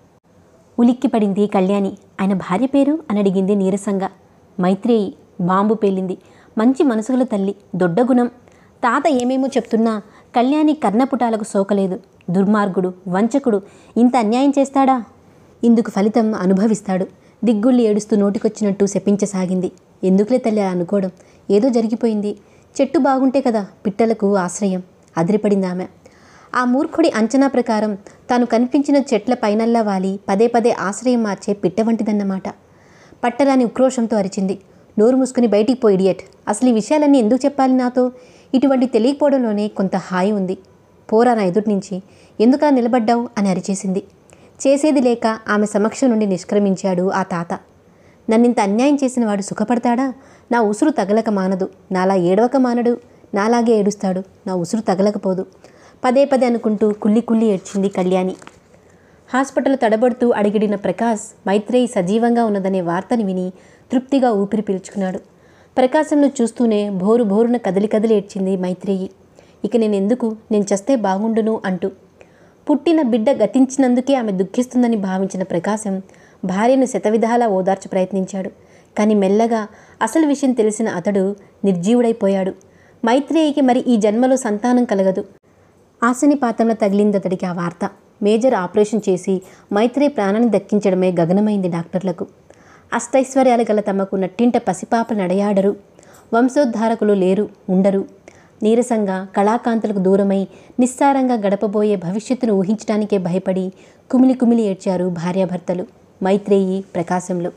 ఉలిక్కిపడింది కళ్యాణి ఆయన భార్య పేరు అని అడిగింది నీరసంగా మైత్రేయి బాంబు పేలింది మంచి మనసుగల తల్లి దొడ్డ గుణం తాత ఏమేమో చెప్తున్నా కళ్యాణి కర్ణపుటాలకు సోకలేదు దుర్మార్గుడు వంచకుడు ఇంత అన్యాయం చేస్తాడా ఇందుకు ఫలితం అనుభవిస్తాడు దిగ్గుళ్ళి ఏడుస్తూ నోటికొచ్చినట్టు శపించసాగింది ఎందుకులే తల్లి అలా అనుకోవడం ఏదో జరిగిపోయింది చెట్టు బాగుంటే కదా పిట్టలకు ఆశ్రయం అదిరిపడింది ఆమె ఆ మూర్ఖుడి అంచనా ప్రకారం తాను కనిపించిన చెట్ల పైనల్లా వాలి పదే పదే ఆశ్రయం మార్చే పిట్ట వంటిదన్నమాట పట్టరాని ఉక్రోషంతో అరిచింది నోరు మూసుకుని బయటికి పోయి ఇడియట్ అసలు ఈ విషయాలన్నీ ఎందుకు చెప్పాలి నాతో ఇటువంటి తెలియకపోవడంలోనే కొంత హాయి ఉంది పోరా నా ఎదుటి నుంచి ఎందుకా నిలబడ్డావు అని అరిచేసింది చేసేది లేక ఆమె సమక్షం నుండి నిష్క్రమించాడు ఆ తాత నన్నింత అన్యాయం చేసిన వాడు సుఖపడతాడా నా ఉసురు తగలక మానదు నాలా ఏడవక మానడు నాలాగే ఏడుస్తాడు నా ఉసురు తగలకపోదు పదే పదే అనుకుంటూ కుల్లి కుల్లి ఏడ్చింది కళ్యాణి హాస్పిటల్ తడబడుతూ అడిగిడిన ప్రకాష్ మైత్రేయి సజీవంగా ఉన్నదనే వార్తని విని తృప్తిగా ఊపిరి పీల్చుకున్నాడు ప్రకాశంను చూస్తూనే భోరు భోరున కదిలి కదిలి ఏడ్చింది మైత్రేయి ఇక నేను ఎందుకు నేను చస్తే బాగుండును అంటూ పుట్టిన బిడ్డ గతించినందుకే ఆమె దుఃఖిస్తుందని భావించిన ప్రకాశం భార్యను శతవిధాలా ఓదార్చ ప్రయత్నించాడు కానీ మెల్లగా అసలు విషయం తెలిసిన అతడు నిర్జీవుడైపోయాడు మైత్రేయికి మరి ఈ జన్మలో సంతానం కలగదు ఆశని పాతంలో తగిలింది అతడికి ఆ వార్త మేజర్ ఆపరేషన్ చేసి మైత్రేయి ప్రాణాన్ని దక్కించడమే గగనమైంది డాక్టర్లకు అష్టైశ్వర్యాలు గల తమకు నట్టింట పసిపాప నడయాడరు వంశోద్ధారకులు లేరు ఉండరు నీరసంగా కళాకాంతులకు దూరమై నిస్సారంగా గడపబోయే భవిష్యత్తును ఊహించడానికే భయపడి కుమిలి కుమిలి ఏడ్చారు భార్యాభర్తలు మైత్రేయి ప్రకాశంలో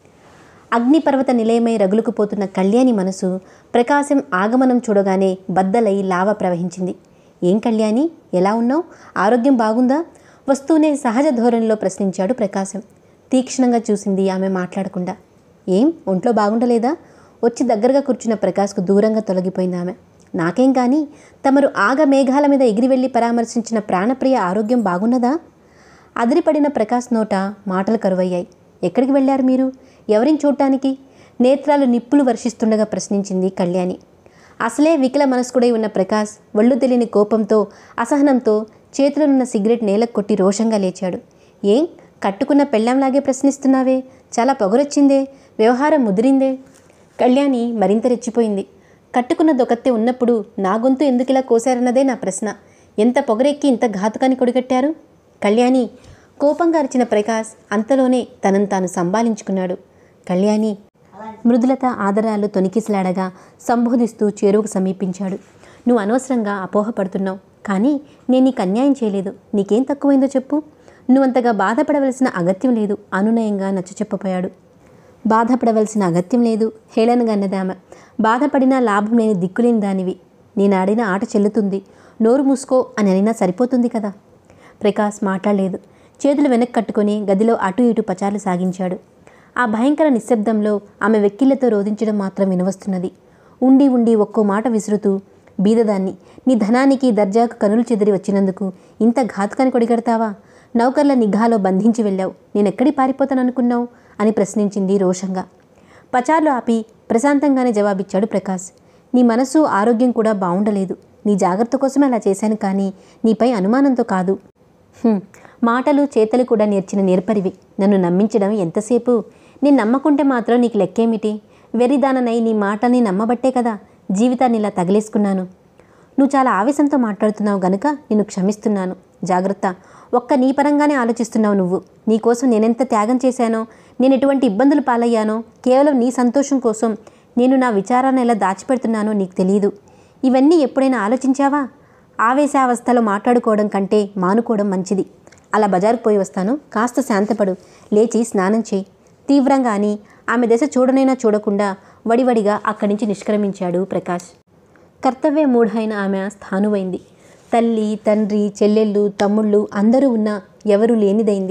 అగ్నిపర్వత నిలయమై రగులుకుపోతున్న కళ్యాణి మనసు ప్రకాశం ఆగమనం చూడగానే బద్దలై లావ ప్రవహించింది ఏం కళ్యాణి ఎలా ఉన్నావు ఆరోగ్యం బాగుందా వస్తూనే సహజ ధోరణిలో ప్రశ్నించాడు ప్రకాశం తీక్షణంగా చూసింది ఆమె మాట్లాడకుండా ఏం ఒంట్లో బాగుండలేదా వచ్చి దగ్గరగా కూర్చున్న ప్రకాష్కు దూరంగా తొలగిపోయింది ఆమె నాకేం కానీ తమరు ఆగ మేఘాల మీద ఎగిరి వెళ్ళి పరామర్శించిన ప్రాణప్రియ ఆరోగ్యం బాగున్నదా అదిరిపడిన ప్రకాష్ నోట మాటలు కరువయ్యాయి ఎక్కడికి వెళ్ళారు మీరు ఎవరిని చూడటానికి నేత్రాలు నిప్పులు వర్షిస్తుండగా ప్రశ్నించింది కళ్యాణి అసలే వికల మనస్కుడై ఉన్న ప్రకాష్ ఒళ్ళు తెలియని కోపంతో అసహనంతో చేతిలోనున్న సిగరెట్ నేలకు కొట్టి రోషంగా లేచాడు ఏం కట్టుకున్న పెళ్ళంలాగే ప్రశ్నిస్తున్నావే చాలా పొగరొచ్చిందే వ్యవహారం ముదిరిందే కళ్యాణి మరింత రెచ్చిపోయింది కట్టుకున్న దొకత్తే ఉన్నప్పుడు నా గొంతు ఎందుకు ఇలా కోశారన్నదే నా ప్రశ్న ఎంత పొగరెక్కి ఇంత ఘాతుకాన్ని కొడిగట్టారు కళ్యాణి కోపంగా అరిచిన ప్రకాష్ అంతలోనే తనను తాను సంభాలించుకున్నాడు కళ్యాణి మృదులత ఆదరాలు తొనికిసలాడగా సంబోధిస్తూ చేరువుకు సమీపించాడు నువ్వు అనవసరంగా అపోహపడుతున్నావు కానీ నేను నీకు అన్యాయం చేయలేదు నీకేం తక్కువైందో చెప్పు నువ్వంతగా బాధపడవలసిన అగత్యం లేదు అనునయంగా నచ్చ చెప్పపోయాడు బాధపడవలసిన అగత్యం లేదు హేళనగా అన్నదామె బాధపడినా లాభం లేని దిక్కులేని దానివి నేను ఆడిన ఆట చెల్లుతుంది నోరు మూసుకో అని అనినా సరిపోతుంది కదా ప్రకాష్ మాట్లాడలేదు చేతులు వెనక్కి కట్టుకొని గదిలో అటు ఇటు పచారులు సాగించాడు ఆ భయంకర నిశ్శబ్దంలో ఆమె వెక్కిళ్లతో రోధించడం మాత్రం వినవస్తున్నది ఉండి ఉండి ఒక్కో మాట విసురుతూ బీదదాన్ని నీ ధనానికి దర్జాకు కనులు చెదిరి వచ్చినందుకు ఇంత ఘాతుకాన్ని కొడిగడతావా నౌకర్ల నిఘాలో బంధించి వెళ్ళావు నేనెక్కడి పారిపోతాననుకున్నావు అని ప్రశ్నించింది రోషంగా పచార్లు ఆపి ప్రశాంతంగానే జవాబిచ్చాడు ప్రకాష్ నీ మనసు ఆరోగ్యం కూడా బాగుండలేదు నీ జాగ్రత్త కోసమే అలా చేశాను కానీ నీపై అనుమానంతో కాదు "హుం, మాటలు చేతలు కూడా నేర్చిన నేర్పరివి నన్ను నమ్మించడం ఎంతసేపు నేను నమ్మకుంటే మాత్రం నీకు లెక్కేమిటి వెర్రిదాననై నీ మాటల్ని నమ్మబట్టే కదా జీవితాన్ని ఇలా తగిలేసుకున్నాను నువ్వు చాలా ఆవేశంతో మాట్లాడుతున్నావు గనుక నేను క్షమిస్తున్నాను జాగ్రత్త ఒక్క నీ పరంగానే ఆలోచిస్తున్నావు నువ్వు నీకోసం నేనెంత త్యాగం చేశానో నేను ఎటువంటి ఇబ్బందులు పాలయ్యానో కేవలం నీ సంతోషం కోసం నేను నా విచారాన్ని ఎలా దాచిపెడుతున్నానో నీకు తెలియదు ఇవన్నీ ఎప్పుడైనా ఆలోచించావా ఆవేశావస్థలో మాట్లాడుకోవడం కంటే మానుకోవడం మంచిది అలా బజారుకు పోయి వస్తాను కాస్త శాంతపడు లేచి స్నానం చేయి తీవ్రంగా అని ఆమె దశ చూడనైనా చూడకుండా వడివడిగా అక్కడి నుంచి నిష్క్రమించాడు ప్రకాష్ కర్తవ్య మూఢైన ఆమె స్థానువైంది తల్లి తండ్రి చెల్లెళ్ళు తమ్ముళ్ళు అందరూ ఉన్నా ఎవరూ లేనిదైంది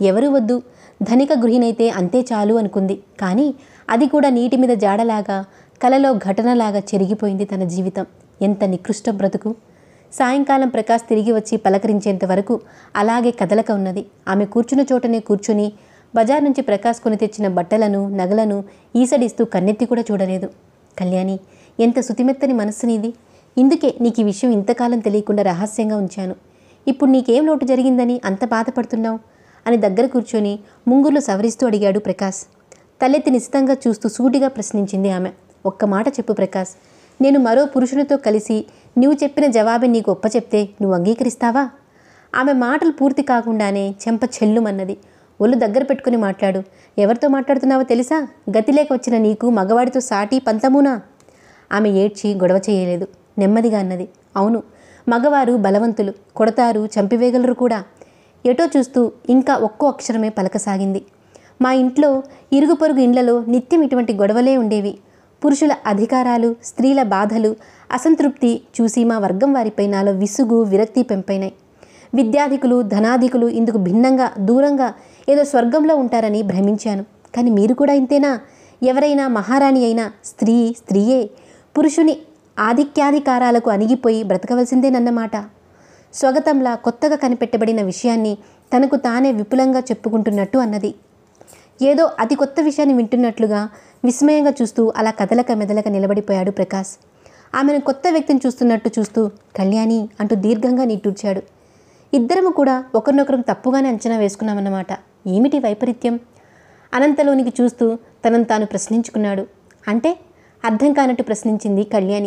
ఎవరు వద్దు ధనిక గృహిణైతే అంతే చాలు అనుకుంది కానీ అది కూడా నీటి మీద జాడలాగా కలలో ఘటనలాగా చెరిగిపోయింది తన జీవితం ఎంత నికృష్ట బ్రతుకు సాయంకాలం ప్రకాష్ తిరిగి వచ్చి పలకరించేంత వరకు అలాగే కదలక ఉన్నది ఆమె కూర్చున్న చోటనే కూర్చుని బజార్ నుంచి ప్రకాష్ కొని తెచ్చిన బట్టలను నగలను ఈసడిస్తూ కన్నెత్తి కూడా చూడలేదు కళ్యాణి ఎంత శుతిమెత్తని మనస్సు నీది ఇందుకే నీకు ఈ విషయం ఇంతకాలం తెలియకుండా రహస్యంగా ఉంచాను ఇప్పుడు నీకేం లోటు జరిగిందని అంత బాధపడుతున్నావు అని దగ్గర కూర్చొని ముంగుర్లు సవరిస్తూ అడిగాడు ప్రకాష్ తలెత్తి నిశితంగా చూస్తూ సూటిగా ప్రశ్నించింది ఆమె ఒక్క మాట చెప్పు ప్రకాష్ నేను మరో పురుషునితో కలిసి నువ్వు చెప్పిన జవాబే నీకు ఒప్ప చెప్తే నువ్వు అంగీకరిస్తావా ఆమె మాటలు పూర్తి కాకుండానే చెంప చెల్లుమన్నది ఒళ్ళు దగ్గర పెట్టుకుని మాట్లాడు ఎవరితో మాట్లాడుతున్నావో తెలుసా గతి లేక వచ్చిన నీకు మగవాడితో సాటి పంతమునా ఆమె ఏడ్చి గొడవ చేయలేదు నెమ్మదిగా అన్నది అవును మగవారు బలవంతులు కొడతారు చంపివేయగలరు కూడా ఎటో చూస్తూ ఇంకా ఒక్కో అక్షరమే పలకసాగింది మా ఇంట్లో ఇరుగు పొరుగు ఇండ్లలో నిత్యం ఇటువంటి గొడవలే ఉండేవి పురుషుల అధికారాలు స్త్రీల బాధలు అసంతృప్తి చూసి మా వర్గం వారిపై నాలో విసుగు విరక్తి పెంపైనాయి విద్యాధికులు ధనాధికులు ఇందుకు భిన్నంగా దూరంగా ఏదో స్వర్గంలో ఉంటారని భ్రమించాను కానీ మీరు కూడా ఇంతేనా ఎవరైనా మహారాణి అయినా స్త్రీ స్త్రీయే పురుషుని ఆధిక్యాధికారాలకు అణిగిపోయి బ్రతకవలసిందేనన్నమాట స్వగతంలా కొత్తగా కనిపెట్టబడిన విషయాన్ని తనకు తానే విపులంగా చెప్పుకుంటున్నట్టు అన్నది ఏదో అతి కొత్త విషయాన్ని వింటున్నట్లుగా విస్మయంగా చూస్తూ అలా కదలక మెదలక నిలబడిపోయాడు ప్రకాష్ ఆమెను కొత్త వ్యక్తిని చూస్తున్నట్టు చూస్తూ కళ్యాణి అంటూ దీర్ఘంగా నిట్టూర్చాడు ఇద్దరము కూడా ఒకరినొకరు తప్పుగానే అంచనా వేసుకున్నామన్నమాట ఏమిటి వైపరీత్యం అనంతలోనికి చూస్తూ తనను తాను ప్రశ్నించుకున్నాడు అంటే అర్థం కానట్టు ప్రశ్నించింది కళ్యాణి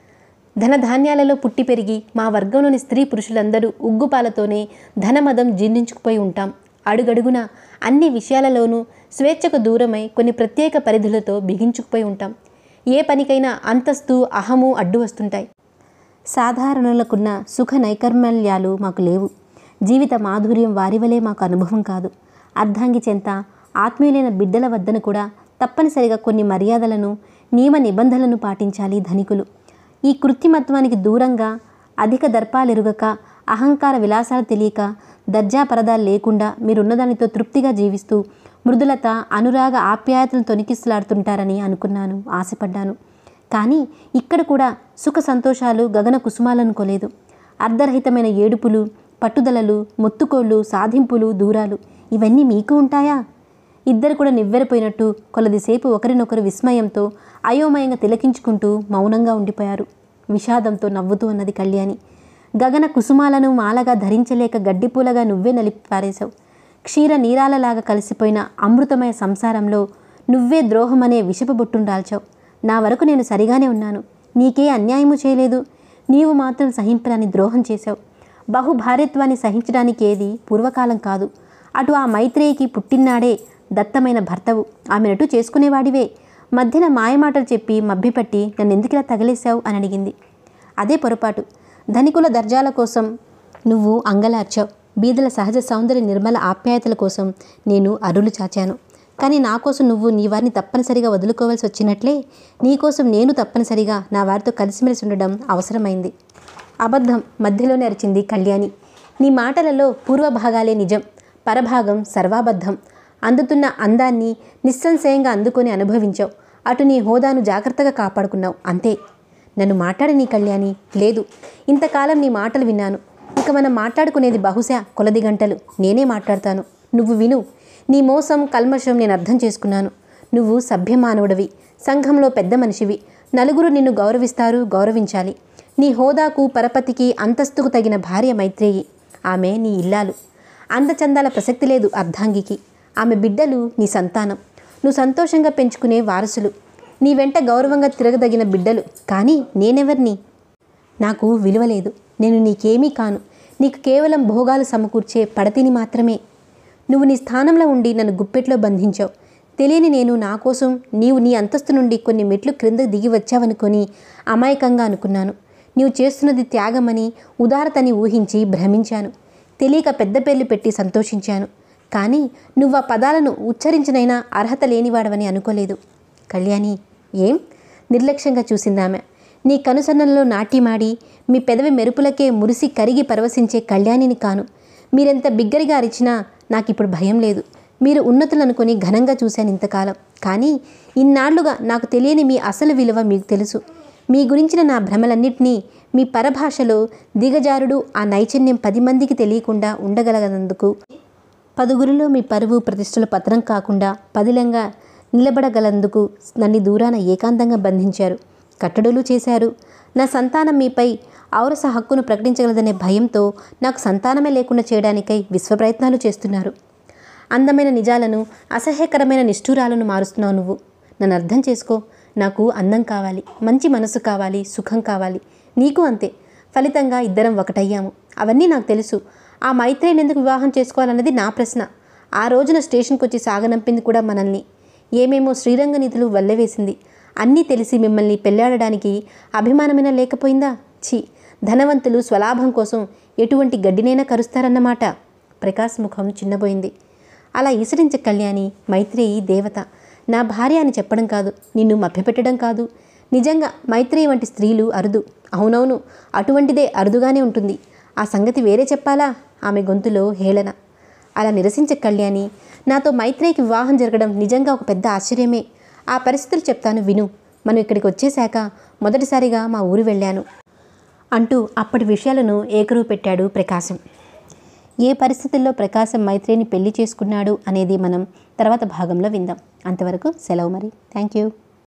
ధనధాన్యాలలో పుట్టి పెరిగి మా వర్గంలోని స్త్రీ పురుషులందరూ ఉగ్గుపాలతోనే ధనమదం జీర్ణించుకుపోయి ఉంటాం అడుగడుగున అన్ని విషయాలలోనూ స్వేచ్ఛకు దూరమై కొన్ని ప్రత్యేక పరిధులతో బిగించుకుపోయి ఉంటాం ఏ పనికైనా అంతస్తు అహము అడ్డు వస్తుంటాయి సాధారణులకున్న సుఖ నైకర్మల్యాలు మాకు లేవు జీవిత మాధుర్యం వారి వలె మాకు అనుభవం కాదు అర్ధాంగి చెంత ఆత్మీయులైన బిడ్డల వద్దన కూడా తప్పనిసరిగా కొన్ని మర్యాదలను నియమ నిబంధనలను పాటించాలి ధనికులు ఈ కృత్రిమత్వానికి దూరంగా అధిక దర్పాలెరుగక అహంకార విలాసాలు తెలియక దర్జా పరదాలు లేకుండా మీరున్నదానితో తృప్తిగా జీవిస్తూ మృదులత అనురాగ ఆప్యాయతలను తొనికిసలాడుతుంటారని అనుకున్నాను ఆశపడ్డాను కానీ ఇక్కడ కూడా సుఖ సంతోషాలు గగన కుసుమాలనుకోలేదు అర్ధరహితమైన ఏడుపులు పట్టుదలలు మొత్తుకోళ్ళు సాధింపులు దూరాలు ఇవన్నీ మీకు ఉంటాయా ఇద్దరు కూడా నివ్వెరపోయినట్టు కొలదిసేపు ఒకరినొకరు విస్మయంతో అయోమయంగా తిలకించుకుంటూ మౌనంగా ఉండిపోయారు విషాదంతో నవ్వుతూ అన్నది కళ్యాణి గగన కుసుమాలను మాలగా ధరించలేక గడ్డిపూలగా నువ్వే నలిపి పారేశావు క్షీర నీరాలలాగా కలిసిపోయిన అమృతమయ సంసారంలో నువ్వే ద్రోహమనే విషపు బొట్టును దాల్చావు నా వరకు నేను సరిగానే ఉన్నాను నీకే అన్యాయము చేయలేదు నీవు మాత్రం సహింపరాని ద్రోహం చేశావు బహుభార్యత్వాన్ని సహించడానికి ఏది పూర్వకాలం కాదు అటు ఆ మైత్రేయికి పుట్టినాడే దత్తమైన భర్తవు ఆమెనటు చేసుకునేవాడివే మధ్యన మాయమాటలు చెప్పి మభ్యపెట్టి నన్ను ఎందుకిలా తగిలేశావు అని అడిగింది అదే పొరపాటు ధనికుల దర్జాల కోసం నువ్వు అంగలార్చావు బీదల సహజ సౌందర్య నిర్మల ఆప్యాయతల కోసం నేను అరులు చాచాను కానీ నా కోసం నువ్వు నీ వారిని తప్పనిసరిగా వదులుకోవాల్సి వచ్చినట్లే నీ కోసం నేను తప్పనిసరిగా నా వారితో కలిసిమెలిసి ఉండడం అవసరమైంది అబద్ధం మధ్యలోనే అరిచింది కళ్యాణి నీ మాటలలో పూర్వభాగాలే నిజం పరభాగం సర్వాబద్ధం అందుతున్న అందాన్ని నిస్సంశయంగా అందుకొని అనుభవించావు అటు నీ హోదాను జాగ్రత్తగా కాపాడుకున్నావు అంతే నన్ను మాట్లాడి నీ కళ్యాణి లేదు ఇంతకాలం నీ మాటలు విన్నాను ఇక మనం మాట్లాడుకునేది బహుశా కొలది గంటలు నేనే మాట్లాడతాను నువ్వు విను నీ మోసం కల్మషం నేను అర్థం చేసుకున్నాను నువ్వు సభ్యమానవుడివి సంఘంలో పెద్ద మనిషివి నలుగురు నిన్ను గౌరవిస్తారు గౌరవించాలి నీ హోదాకు పరపతికి అంతస్తుకు తగిన భార్య మైత్రేయి ఆమె నీ ఇల్లాలు అందచందాల ప్రసక్తి లేదు అర్ధాంగికి ఆమె బిడ్డలు నీ సంతానం నువ్వు సంతోషంగా పెంచుకునే వారసులు నీ వెంట గౌరవంగా తిరగదగిన బిడ్డలు కానీ నేనెవర్ని నాకు విలువ లేదు నేను నీకేమీ కాను నీకు కేవలం భోగాలు సమకూర్చే పడతిని మాత్రమే నువ్వు నీ స్థానంలో ఉండి నన్ను గుప్పెట్లో బంధించావు తెలియని నేను నా కోసం నీవు నీ అంతస్తు నుండి కొన్ని మెట్లు క్రింద దిగి వచ్చావనుకొని అమాయకంగా అనుకున్నాను నీవు చేస్తున్నది త్యాగమని ఉదారతని ఊహించి భ్రమించాను తెలియక పెద్ద పేర్లు పెట్టి సంతోషించాను కానీ నువ్వు ఆ పదాలను ఉచ్చరించినైనా అర్హత లేనివాడవని అనుకోలేదు కళ్యాణి ఏం నిర్లక్ష్యంగా చూసిందామె నీ కనుసన్నలలో నాట్యమాడి మీ పెదవి మెరుపులకే మురిసి కరిగి పరవశించే కళ్యాణిని కాను మీరెంత బిగ్గరగా అరిచినా నాకు ఇప్పుడు భయం లేదు మీరు ఉన్నతులు అనుకొని ఘనంగా చూశాను ఇంతకాలం కానీ ఇన్నాళ్లుగా నాకు తెలియని మీ అసలు విలువ మీకు తెలుసు మీ గురించిన నా భ్రమలన్నింటినీ మీ పరభాషలో దిగజారుడు ఆ నైపుణ్యం పది మందికి తెలియకుండా ఉండగలగనందుకు పదుగురిలో మీ పరువు ప్రతిష్టలు పత్రం కాకుండా పదిలంగా నిలబడగలందుకు నన్ను దూరాన ఏకాంతంగా బంధించారు కట్టడులు చేశారు నా సంతానం మీపై ఔరస హక్కును ప్రకటించగలదనే భయంతో నాకు సంతానమే లేకుండా చేయడానికై విశ్వ ప్రయత్నాలు చేస్తున్నారు అందమైన నిజాలను అసహ్యకరమైన నిష్ఠూరాలను మారుస్తున్నావు నువ్వు నన్ను అర్థం చేసుకో నాకు అందం కావాలి మంచి మనసు కావాలి సుఖం కావాలి నీకు అంతే ఫలితంగా ఇద్దరం ఒకటయ్యాము అవన్నీ నాకు తెలుసు ఆ మైత్రేని ఎందుకు వివాహం చేసుకోవాలన్నది నా ప్రశ్న ఆ రోజున స్టేషన్కి వచ్చి సాగనంపింది కూడా మనల్ని ఏమేమో శ్రీరంగ నిధులు వల్లవేసింది అన్నీ తెలిసి మిమ్మల్ని పెళ్ళాడడానికి అభిమానమైనా లేకపోయిందా ఛీ ధనవంతులు స్వలాభం కోసం ఎటువంటి గడ్డినైనా కరుస్తారన్నమాట ప్రకాశ్ ముఖం చిన్నబోయింది అలా ఈసడించే కళ్యాణి మైత్రేయి దేవత నా భార్య అని చెప్పడం కాదు నిన్ను మభ్యపెట్టడం కాదు నిజంగా మైత్రేయి వంటి స్త్రీలు అరుదు అవునవును అటువంటిదే అరుదుగానే ఉంటుంది ఆ సంగతి వేరే చెప్పాలా ఆమె గొంతులో హేళన అలా నిరసించే కళ్యాణి నాతో మైత్రేయికి వివాహం జరగడం నిజంగా ఒక పెద్ద ఆశ్చర్యమే ఆ పరిస్థితులు చెప్తాను విను మనం ఇక్కడికి వచ్చేశాక మొదటిసారిగా మా ఊరు వెళ్ళాను అంటూ అప్పటి విషయాలను ఏకరువు పెట్టాడు ప్రకాశం ఏ పరిస్థితుల్లో ప్రకాశం మైత్రిని పెళ్లి చేసుకున్నాడు అనేది మనం తర్వాత భాగంలో విందాం అంతవరకు సెలవు మరి థ్యాంక్ యూ